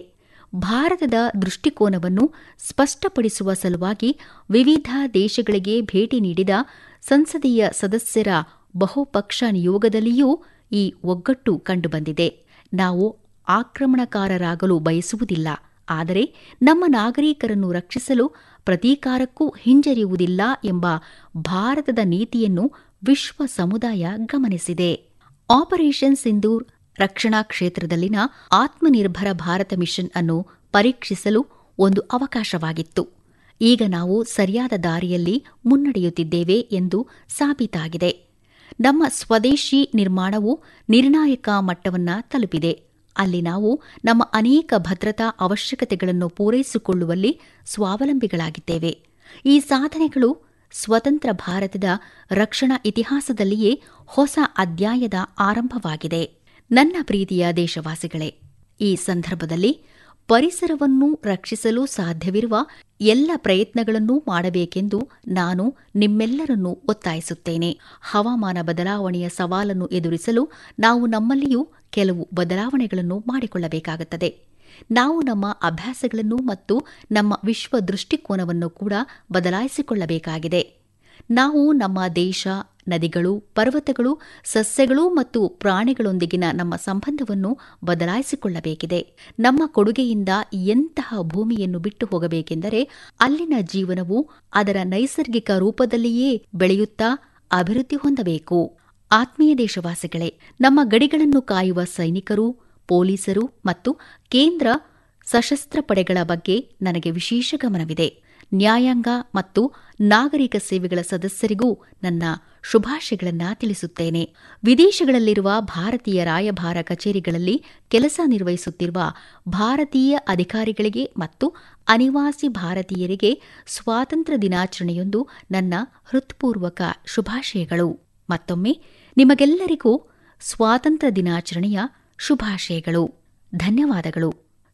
ಭಾರತದ ದೃಷ್ಟಿಕೋನವನ್ನು ಸ್ಪಷ್ಟಪಡಿಸುವ ಸಲುವಾಗಿ ವಿವಿಧ ದೇಶಗಳಿಗೆ ಭೇಟಿ ನೀಡಿದ ಸಂಸದೀಯ ಸದಸ್ಯರ ಬಹುಪಕ್ಷ ನಿಯೋಗದಲ್ಲಿಯೂ ಈ ಒಗ್ಗಟ್ಟು ಕಂಡುಬಂದಿದೆ ನಾವು ಆಕ್ರಮಣಕಾರರಾಗಲು ಬಯಸುವುದಿಲ್ಲ ಆದರೆ ನಮ್ಮ ನಾಗರಿಕರನ್ನು ರಕ್ಷಿಸಲು ಪ್ರತೀಕಾರಕ್ಕೂ ಹಿಂಜರಿಯುವುದಿಲ್ಲ ಎಂಬ ಭಾರತದ ನೀತಿಯನ್ನು ವಿಶ್ವ ಸಮುದಾಯ ಗಮನಿಸಿದೆ ಆಪರೇಷನ್ ಸಿಂಧೂರ್ ರಕ್ಷಣಾ ಕ್ಷೇತ್ರದಲ್ಲಿನ ಆತ್ಮನಿರ್ಭರ ಭಾರತ ಮಿಷನ್ ಅನ್ನು ಪರೀಕ್ಷಿಸಲು ಒಂದು ಅವಕಾಶವಾಗಿತ್ತು ಈಗ ನಾವು ಸರಿಯಾದ ದಾರಿಯಲ್ಲಿ ಮುನ್ನಡೆಯುತ್ತಿದ್ದೇವೆ ಎಂದು ಸಾಬೀತಾಗಿದೆ ನಮ್ಮ ಸ್ವದೇಶಿ ನಿರ್ಮಾಣವು ನಿರ್ಣಾಯಕ ಮಟ್ಟವನ್ನ ತಲುಪಿದೆ ಅಲ್ಲಿ ನಾವು ನಮ್ಮ ಅನೇಕ ಭದ್ರತಾ ಅವಶ್ಯಕತೆಗಳನ್ನು ಪೂರೈಸಿಕೊಳ್ಳುವಲ್ಲಿ ಸ್ವಾವಲಂಬಿಗಳಾಗಿದ್ದೇವೆ ಈ ಸಾಧನೆಗಳು ಸ್ವತಂತ್ರ ಭಾರತದ ರಕ್ಷಣಾ ಇತಿಹಾಸದಲ್ಲಿಯೇ ಹೊಸ ಅಧ್ಯಾಯದ ಆರಂಭವಾಗಿದೆ ನನ್ನ ಪ್ರೀತಿಯ ದೇಶವಾಸಿಗಳೇ ಈ ಸಂದರ್ಭದಲ್ಲಿ ಪರಿಸರವನ್ನು ರಕ್ಷಿಸಲು ಸಾಧ್ಯವಿರುವ ಎಲ್ಲ ಪ್ರಯತ್ನಗಳನ್ನೂ ಮಾಡಬೇಕೆಂದು ನಾನು ನಿಮ್ಮೆಲ್ಲರನ್ನೂ ಒತ್ತಾಯಿಸುತ್ತೇನೆ ಹವಾಮಾನ ಬದಲಾವಣೆಯ ಸವಾಲನ್ನು ಎದುರಿಸಲು ನಾವು ನಮ್ಮಲ್ಲಿಯೂ ಕೆಲವು ಬದಲಾವಣೆಗಳನ್ನು ಮಾಡಿಕೊಳ್ಳಬೇಕಾಗುತ್ತದೆ ನಾವು ನಮ್ಮ ಅಭ್ಯಾಸಗಳನ್ನು ಮತ್ತು ನಮ್ಮ ವಿಶ್ವ ದೃಷ್ಟಿಕೋನವನ್ನು ಕೂಡ ಬದಲಾಯಿಸಿಕೊಳ್ಳಬೇಕಾಗಿದೆ ನಾವು ನಮ್ಮ ದೇಶ ನದಿಗಳು ಪರ್ವತಗಳು ಸಸ್ಯಗಳು ಮತ್ತು ಪ್ರಾಣಿಗಳೊಂದಿಗಿನ ನಮ್ಮ ಸಂಬಂಧವನ್ನು ಬದಲಾಯಿಸಿಕೊಳ್ಳಬೇಕಿದೆ ನಮ್ಮ ಕೊಡುಗೆಯಿಂದ ಎಂತಹ ಭೂಮಿಯನ್ನು ಬಿಟ್ಟು ಹೋಗಬೇಕೆಂದರೆ ಅಲ್ಲಿನ ಜೀವನವು ಅದರ ನೈಸರ್ಗಿಕ ರೂಪದಲ್ಲಿಯೇ ಬೆಳೆಯುತ್ತಾ ಅಭಿವೃದ್ಧಿ ಹೊಂದಬೇಕು ಆತ್ಮೀಯ ದೇಶವಾಸಿಗಳೇ ನಮ್ಮ ಗಡಿಗಳನ್ನು ಕಾಯುವ ಸೈನಿಕರು ಪೊಲೀಸರು ಮತ್ತು ಕೇಂದ್ರ ಸಶಸ್ತ್ರ ಪಡೆಗಳ ಬಗ್ಗೆ ನನಗೆ ವಿಶೇಷ ಗಮನವಿದೆ ನ್ಯಾಯಾಂಗ ಮತ್ತು ನಾಗರಿಕ ಸೇವೆಗಳ ಸದಸ್ಯರಿಗೂ ನನ್ನ ಶುಭಾಶಯಗಳನ್ನ ತಿಳಿಸುತ್ತೇನೆ ವಿದೇಶಗಳಲ್ಲಿರುವ ಭಾರತೀಯ ರಾಯಭಾರ ಕಚೇರಿಗಳಲ್ಲಿ ಕೆಲಸ ನಿರ್ವಹಿಸುತ್ತಿರುವ ಭಾರತೀಯ ಅಧಿಕಾರಿಗಳಿಗೆ ಮತ್ತು ಅನಿವಾಸಿ ಭಾರತೀಯರಿಗೆ ಸ್ವಾತಂತ್ರ್ಯ ದಿನಾಚರಣೆಯೊಂದು ನನ್ನ ಹೃತ್ಪೂರ್ವಕ ಶುಭಾಶಯಗಳು ಮತ್ತೊಮ್ಮೆ ನಿಮಗೆಲ್ಲರಿಗೂ ಸ್ವಾತಂತ್ರ್ಯ ದಿನಾಚರಣೆಯ ಶುಭಾಶಯಗಳು ಧನ್ಯವಾದಗಳು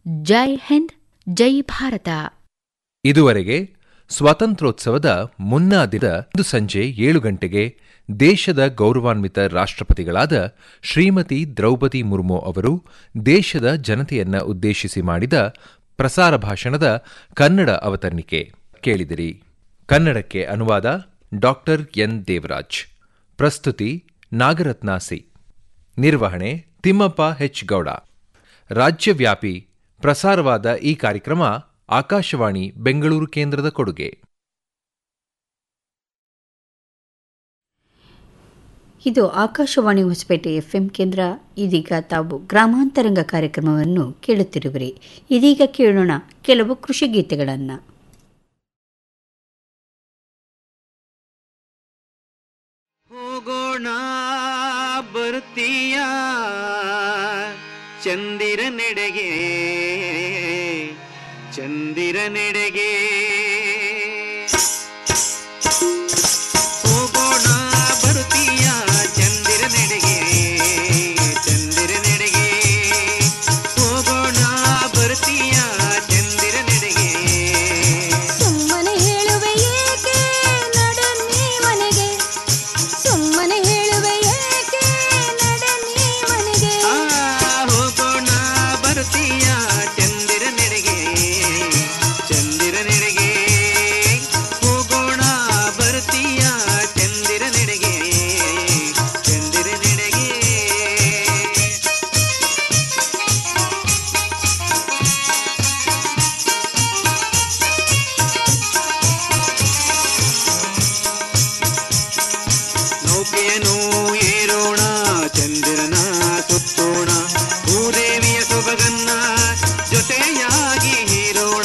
ಜೈ ಹಿಂದ್ ಜೈ ಭಾರತ ಇದುವರೆಗೆ ಸ್ವಾತಂತ್ರ್ಯೋತ್ಸವದ ಮುನ್ನಾ ದಿನ ಇಂದು ಸಂಜೆ ಏಳು ಗಂಟೆಗೆ ದೇಶದ ಗೌರವಾನ್ವಿತ ರಾಷ್ಟ್ರಪತಿಗಳಾದ ಶ್ರೀಮತಿ ದ್ರೌಪದಿ ಮುರ್ಮು ಅವರು ದೇಶದ ಜನತೆಯನ್ನ ಉದ್ದೇಶಿಸಿ ಮಾಡಿದ ಪ್ರಸಾರ ಭಾಷಣದ ಕನ್ನಡ ಅವತರಣಿಕೆ ಕೇಳಿದಿರಿ ಕನ್ನಡಕ್ಕೆ ಅನುವಾದ ಡಾಕ್ಟರ್ ಎನ್ ದೇವರಾಜ್ ಪ್ರಸ್ತುತಿ ನಾಗರತ್ನಾಸಿ ನಿರ್ವಹಣೆ ತಿಮ್ಮಪ್ಪ ಹೆಚ್ ಗೌಡ ರಾಜ್ಯವ್ಯಾಪಿ ಪ್ರಸಾರವಾದ ಈ ಕಾರ್ಯಕ್ರಮ ಆಕಾಶವಾಣಿ ಬೆಂಗಳೂರು ಕೇಂದ್ರದ ಕೊಡುಗೆ ಇದು ಆಕಾಶವಾಣಿ ಹೊಸಪೇಟೆ ಎಫ್ಎಂ ಕೇಂದ್ರ ಇದೀಗ ತಾವು ಗ್ರಾಮಾಂತರಂಗ ಕಾರ್ಯಕ್ರಮವನ್ನು ಕೇಳುತ್ತಿರುವಿರಿ ಇದೀಗ ಕೇಳೋಣ ಕೆಲವು ಕೃಷಿ ಗೀತೆಗಳನ್ನು ಹೋಗೋಣ ಬರ್ತೀಯ ಚಂದಿರ ನೆಡೆಗೆ ಚಂದಿರ ನೆಡೆಗೆ ಹೋಗೋಣ ಬರ್ತೀಯ ಚಂದಿರ ನೆಡೆಗೆ ಚಂದಿರ ನೆಡೆಗೆ ಹೋಗೋಣ ಬರ್ತೀಯ ಚಂದಿರ ನೆಡೆಗೆ ಸುಮ್ಮನೆ ಹೇಳುವೆ ಏಕೆ ನಡೆ ನೀ ಮನೆಗೆ ಸುಮ್ಮನೆ ಹೇಳುವೆ ಏಕೆ ನಡೆ ನೀ ಮನೆಗೆ ಆ ಹೋಗೋಣ ಬರ್ತೀಯ ಚಂದಿರ ನೆಡೆಗೆ ಚಂದಿರ ನೆಡೆಗೆ ಹೋಗೋಣ ಬರ್ತೀಯ ಚಂದಿರ ನೆಡೆಗೆ ಚಂದಿರ ನೆಡೆಗೆ ನೌಕೆಯನ್ನು ಏರೋಣ ಚಂದಿರನ ಸುತ್ತೋಣ ಭೂದೇವಿಯ ಸೊಬಗನ್ನ ಜೊತೆಯಾಗಿ ಹೀರೋಣ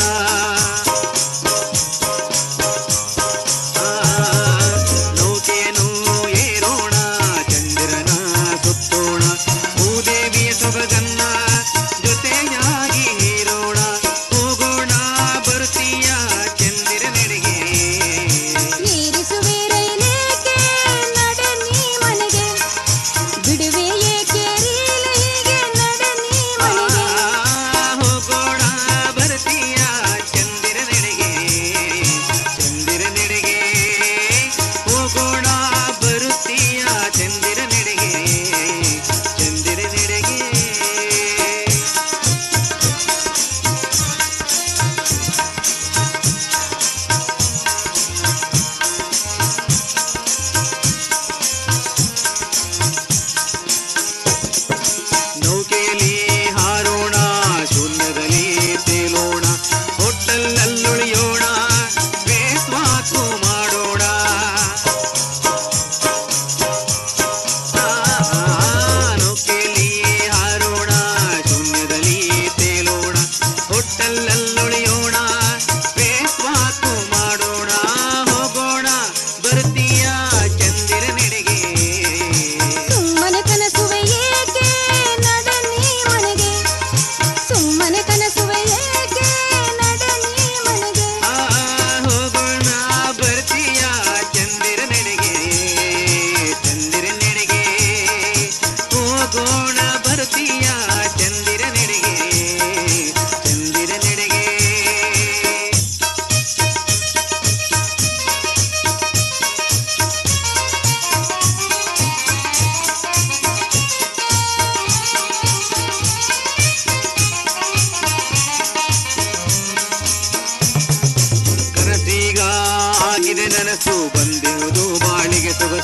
ಆ, ನೌಕೆಯನ್ನು ಏರೋಣ ಚಂದಿರನ ಸುತ್ತೋಣ ಭೂದೇವಿಯ ಸೊಬಗನ್ನ ಜೊತೆಯಾಗಿ ಹೀರೋಣ ಹೋಗೋಣ ಬರ್ತೀಯ ಚಂದಿರ ನೆಡೆಗೆ ನೀರಿಸುವೆ ರೈಲೇಕೆ ನಡೆ ನೀ ಮನೆಗೆ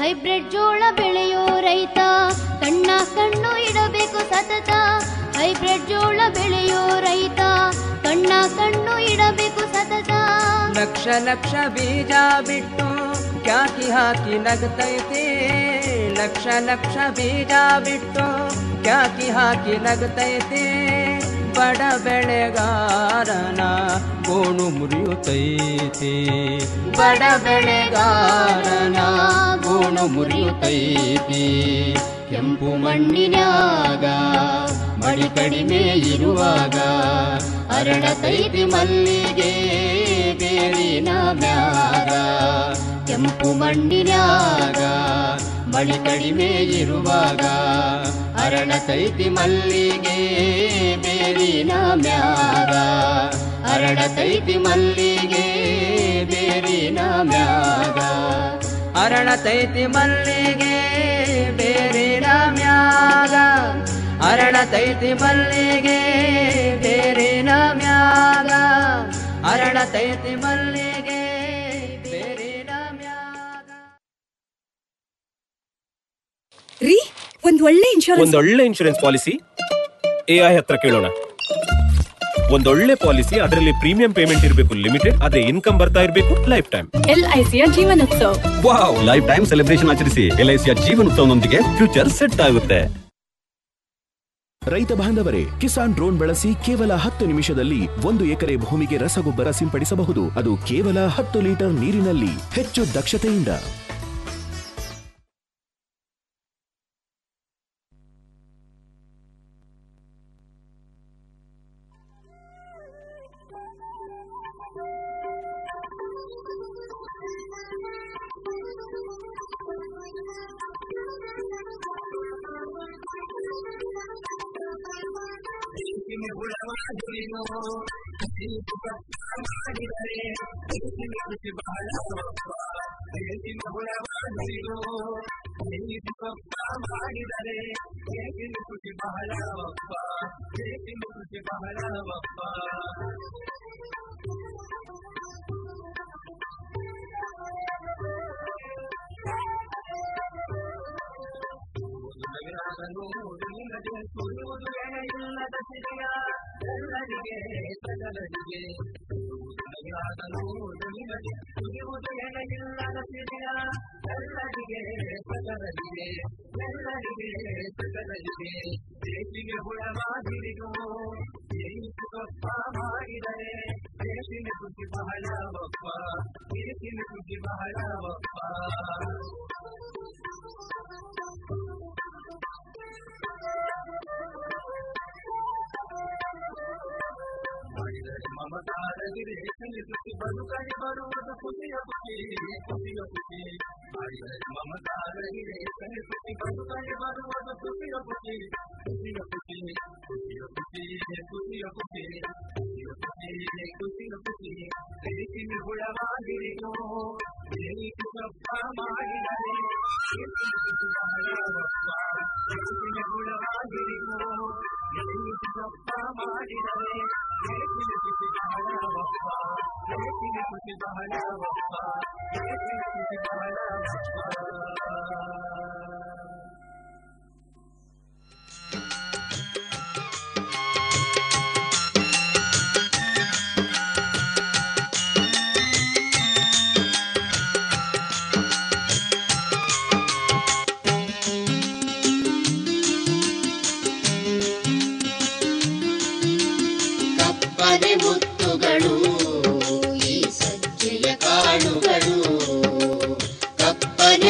ಹೈಬ್ರಿಡ್ ಜೋಳ ಬೆಳೆಯೋ ರೈತ ಕಣ್ಣ ಕಣ್ಣು ಇಡಬೇಕು ಸತತ ಹೈಬ್ರಿಡ್ ಜೋಳ ಬೆಳೆಯೋ ರೈತ ಕಣ್ಣ ಕಣ್ಣು ಇಡಬೇಕು ಸತತ ಲಕ್ಷ ಲಕ್ಷ ಬೀಜ ಬಿಟ್ಟು ಕ್ಯಾಕಿ ಹಾಕಿ ನಗತೈತಿ ಲಕ್ಷ ಲಕ್ಷ ಬೀಜ ಬಿಟ್ಟು ಕ್ಯಾಕಿ ಹಾಕಿ ನಗತೈತಿ ಬಡ ಬೆಳೆಗಾರನ ಗೋಣು ಮುರಿಯುತ್ತೈತಿ ಬಡ ಬೆಳೆಗಾರನ ಗೋಣು ಮುರಿಯುತ್ತೈತಿ ಕೆಂಪು ಮಣ್ಣಿನ್ಯಾಗ ಮಡಿ ಕಡಿಮೆ ಇರುವಾಗ ಅರಳತೈತಿ ಮಲ್ಲಿಗೆ ಬೇರಿನ ಮ್ಯಾಗ ಕೆಂಪು ಮಣ್ಣಿನ್ಯಾಗ ಮಳಿ ಕಡಿಮೆ ಇರುವಾಗ ಅರಳತೈತಿ ಮಲ್ಲಿಗೆ ಬೇರಿನ ಮ್ಯಾಗ ಅರಳತೈತಿ ಮಲ್ಲಿಗೆ ಬೇರಿನ ಮ್ಯಾಗ ಅರಳತೈತಿ ಮಲ್ಲಿಗೆ ಬೇರಿನ ಮ್ಯಾಗ ಅರಳತೈತಿ ಮಲ್ಲಿಗೆ ಬೇರಿನ ಮ್ಯಾಗ ಅರಳತೈತಿ ಮಲ್ಲಿಗೆ ಬೇರಿನ ಮ್ಯಾಗ ರೀ ಒಂದ್ ಒಳ್ಳೆ ಇನ್ಶೂರೆನ್ಸ್ ಒಂದೊಳ್ಳೆ ಇನ್ಶೂರೆನ್ಸ್ ಪಾಲಿಸಿ ಎಐ ಹತ್ರ ಕೇಳೋಣ ಒಂದೊಳ್ಳೆ ಪಾಲಿಸಿ ಅದರಲ್ಲಿ ಪ್ರೀಮಿಯಂ ಪೇಮೆಂಟ್ ಇರಬೇಕು ಲಿಮಿಟೆಡ್ ಅದೇ ಇನ್ಕಮ್ ಬರ್ತಾ ಇರಬೇಕು ಲೈಫ್ ಟೈಮ್ ಎಲ್ ಐ ಸಿಯ Jeevanotsava wow lifetime celebration ಆಚರಿಸಿ ಎಲ್ಐಸಿಯ ಜೀವನೋತ್ಸವನೊಂದಿಗೆ ಫ್ಯೂಚರ್ ಸೆಟ್ ಆಗುತ್ತೆ ರೈತ ಬಾಂಧವರೇ ಕಿಸಾನ್ ಡ್ರೋನ್ ಬಳಸಿ ಕೇವಲ ಹತ್ತು ನಿಮಿಷದಲ್ಲಿ ಒಂದು ಎಕರೆ ಭೂಮಿಗೆ ರಸಗೊಬ್ಬರ ಸಿಂಪಡಿಸಬಹುದು ಅದು ಕೇವಲ ಹತ್ತು ಲೀಟರ್ ನೀರಿನಲ್ಲಿ ಹೆಚ್ಚು ದಕ್ಷತೆಯಿಂದ ಕಪ್ಪದೆ ಮುತ್ತುಗಳು ಈ ಸಜ್ಜೆಯ ಕಾಳುಗಳು ಕಪ್ಪನೆ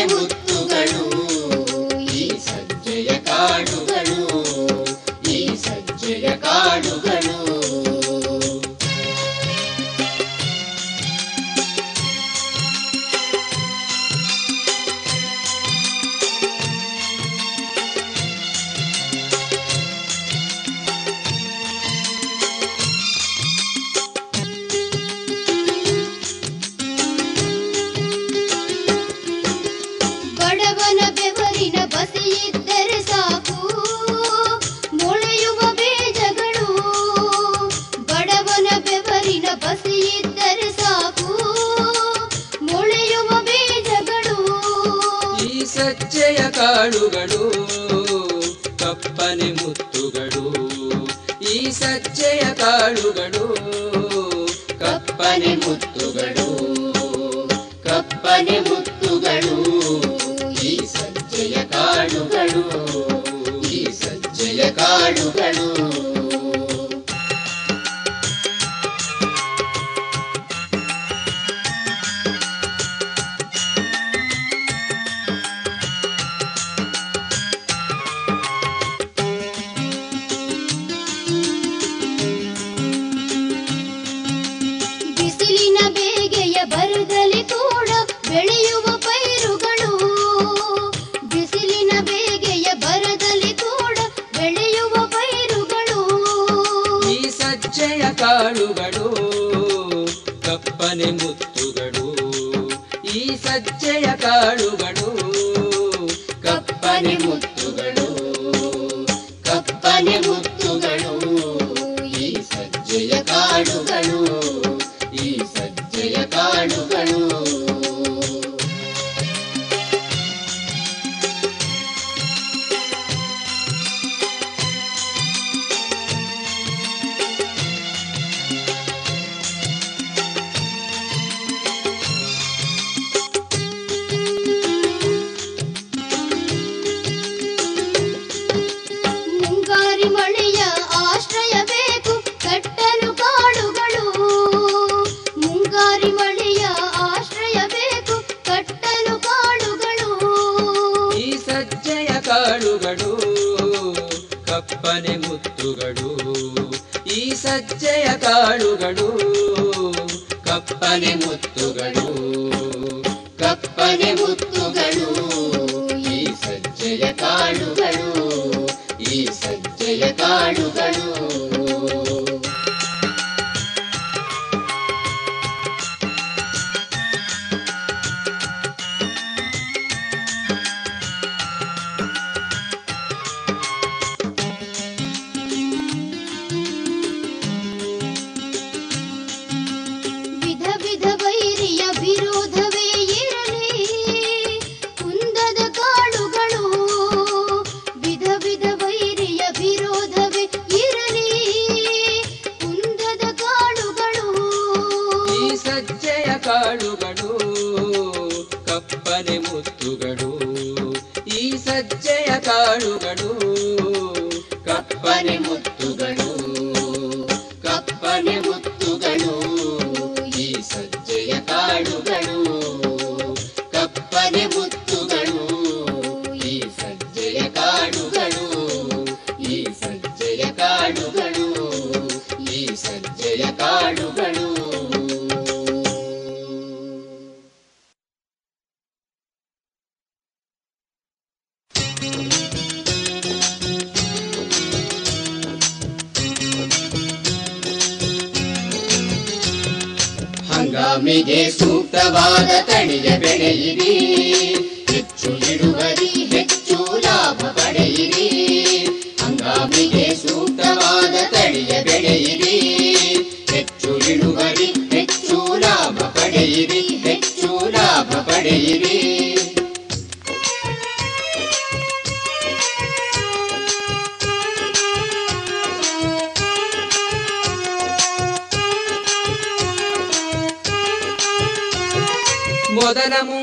ಸಜ್ಜೆಯ ಕಾಳುಗಳು ಕಪ್ಪನೆ ಮುತ್ತುಗಳು ಈ ಸಜ್ಜೆಯ ಕಾಳುಗಳು ಕಪ್ಪನೆ ಮುತ್ತುಗಳು ಕಪ್ಪನೆ ಮುತ್ತುಗಳು ಈ ಸಜ್ಜೆಯ ಕಾಳುಗಳು ಈ ಸಜ್ಜೆಯ ಕಾಳುಗಳು ಬಿಸಿಲಿನ ಬೇಗೆಯ ಬರದಲ್ಲಿ ಕೂಡ ಬೆಳೆಯುವ ಪೈರುಗಳು ಬಿಸಿಲಿನ ಬೇಗೆಯ ಬರದಲ್ಲಿ ಕೂಡ ಬೆಳೆಯುವ ಪೈರುಗಳು ಈ ಸಜ್ಜೆಯ ಕಾಳುಗಳು ಕಪ್ಪನೆ ಮುತ್ತುಗಳು ಈ ಸಜ್ಜೆಯ ಕಾಳುಗಳು ಕಪ್ಪನೆ ಮುತ್ತುಗಳು ಕಪ್ಪನೆ ಮುತ್ತುಗಳು ಈ ಸಜ್ಜೆಯ ಕಾಳುಗಳು ಈ ಸಜ್ಜೆಯ ಕಾಳುಗಳು ಮುಂಗಾರಿ ಮಳೆಯ ಆಶ್ರಯ ಬೇಕು ಕಟ್ಟಲು ಕಾಡುಗಳು ಮುಂಗಾರಿ ಮಳೆಯ ಆಶ್ರಯ ಬೇಕು ಕಟ್ಟಲು ಕಾಡುಗಳು ಈ ಸಜ್ಜೆಯ ಕಾಳುಗಳು ಕಪ್ಪನೆ ಮುತ್ತುಗಳು ಈ ಸಜ್ಜೆಯ ಕಾಳುಗಳು ಕಪ್ಪನೆ ಮುತ್ತುಗಳು ಕಪ್ಪನೆ ಮುತ್ತುಗಳು ಈ ಸಜ್ಜೆಯ ಕಾಳುಗಳು ಈ ಸಜ್ಜೆಯ ಕಾಳುಗಳು ವಿಧ ವಿಧ ವೈರಿಯ ವಿರೋಧವೇ ಇರಲಿ ಕುಂದದ ಕಾಳುಗಳು ವಿಧ ವಿಧ ವೈರಿಯ ವಿರೋಧವೇ ಇರಲಿ ಕುಂದದ ಕಾಳುಗಳು ಈ ಸಜ್ಜೆಯ ಕಾಳುಗಳು ಕಪ್ಪನೆ ಮುತ್ತುಗಳು ಈ ಸಜ್ಜೆಯ ಕಾಳುಗಳು ಕಪ್ಪನೆ ಮುತ್ತುಗಳು ಕಪ್ಪನೆ ಮುತ್ತುಗಳು ಈ ಸಜ್ಜೆಯ ಕಾಳುಗಳು ಕಪ್ಪನೆ ಮುತ್ತುಗಳು ಈ ಸಜ್ಜೆಯ ಕಾಳುಗಳು ಈ ಸಜ್ಜೆಯ ಕಾಳುಗಳು ಈ ಸಜ್ಜೆಯ ಕಾಳುಗಳು ಹಂಗಾಮಿಗೆ ಸೂಕ್ತವಾದ ತಳಿಯ ಬೆಳೆಯಿರಿ ಹೆಚ್ಚು ಇಳುವರಿ ಹೆಚ್ಚು ಲಾಭ ಪಡೆಯಿರಿ ಹಂಗಾಮಿಗೆ ಸೂಕ್ತವಾದ ತಳಿಯ ಬೆಳೆಯಿರಿ ಹೆಚ್ಚು ಇಳುವರಿ ಹೆಚ್ಚು ಲಾಭ ಪಡೆಯಿರಿ ಹೆಚ್ಚು ಲಾಭ ಪಡೆಯಿರಿ ಮೊದಲ ಮೂ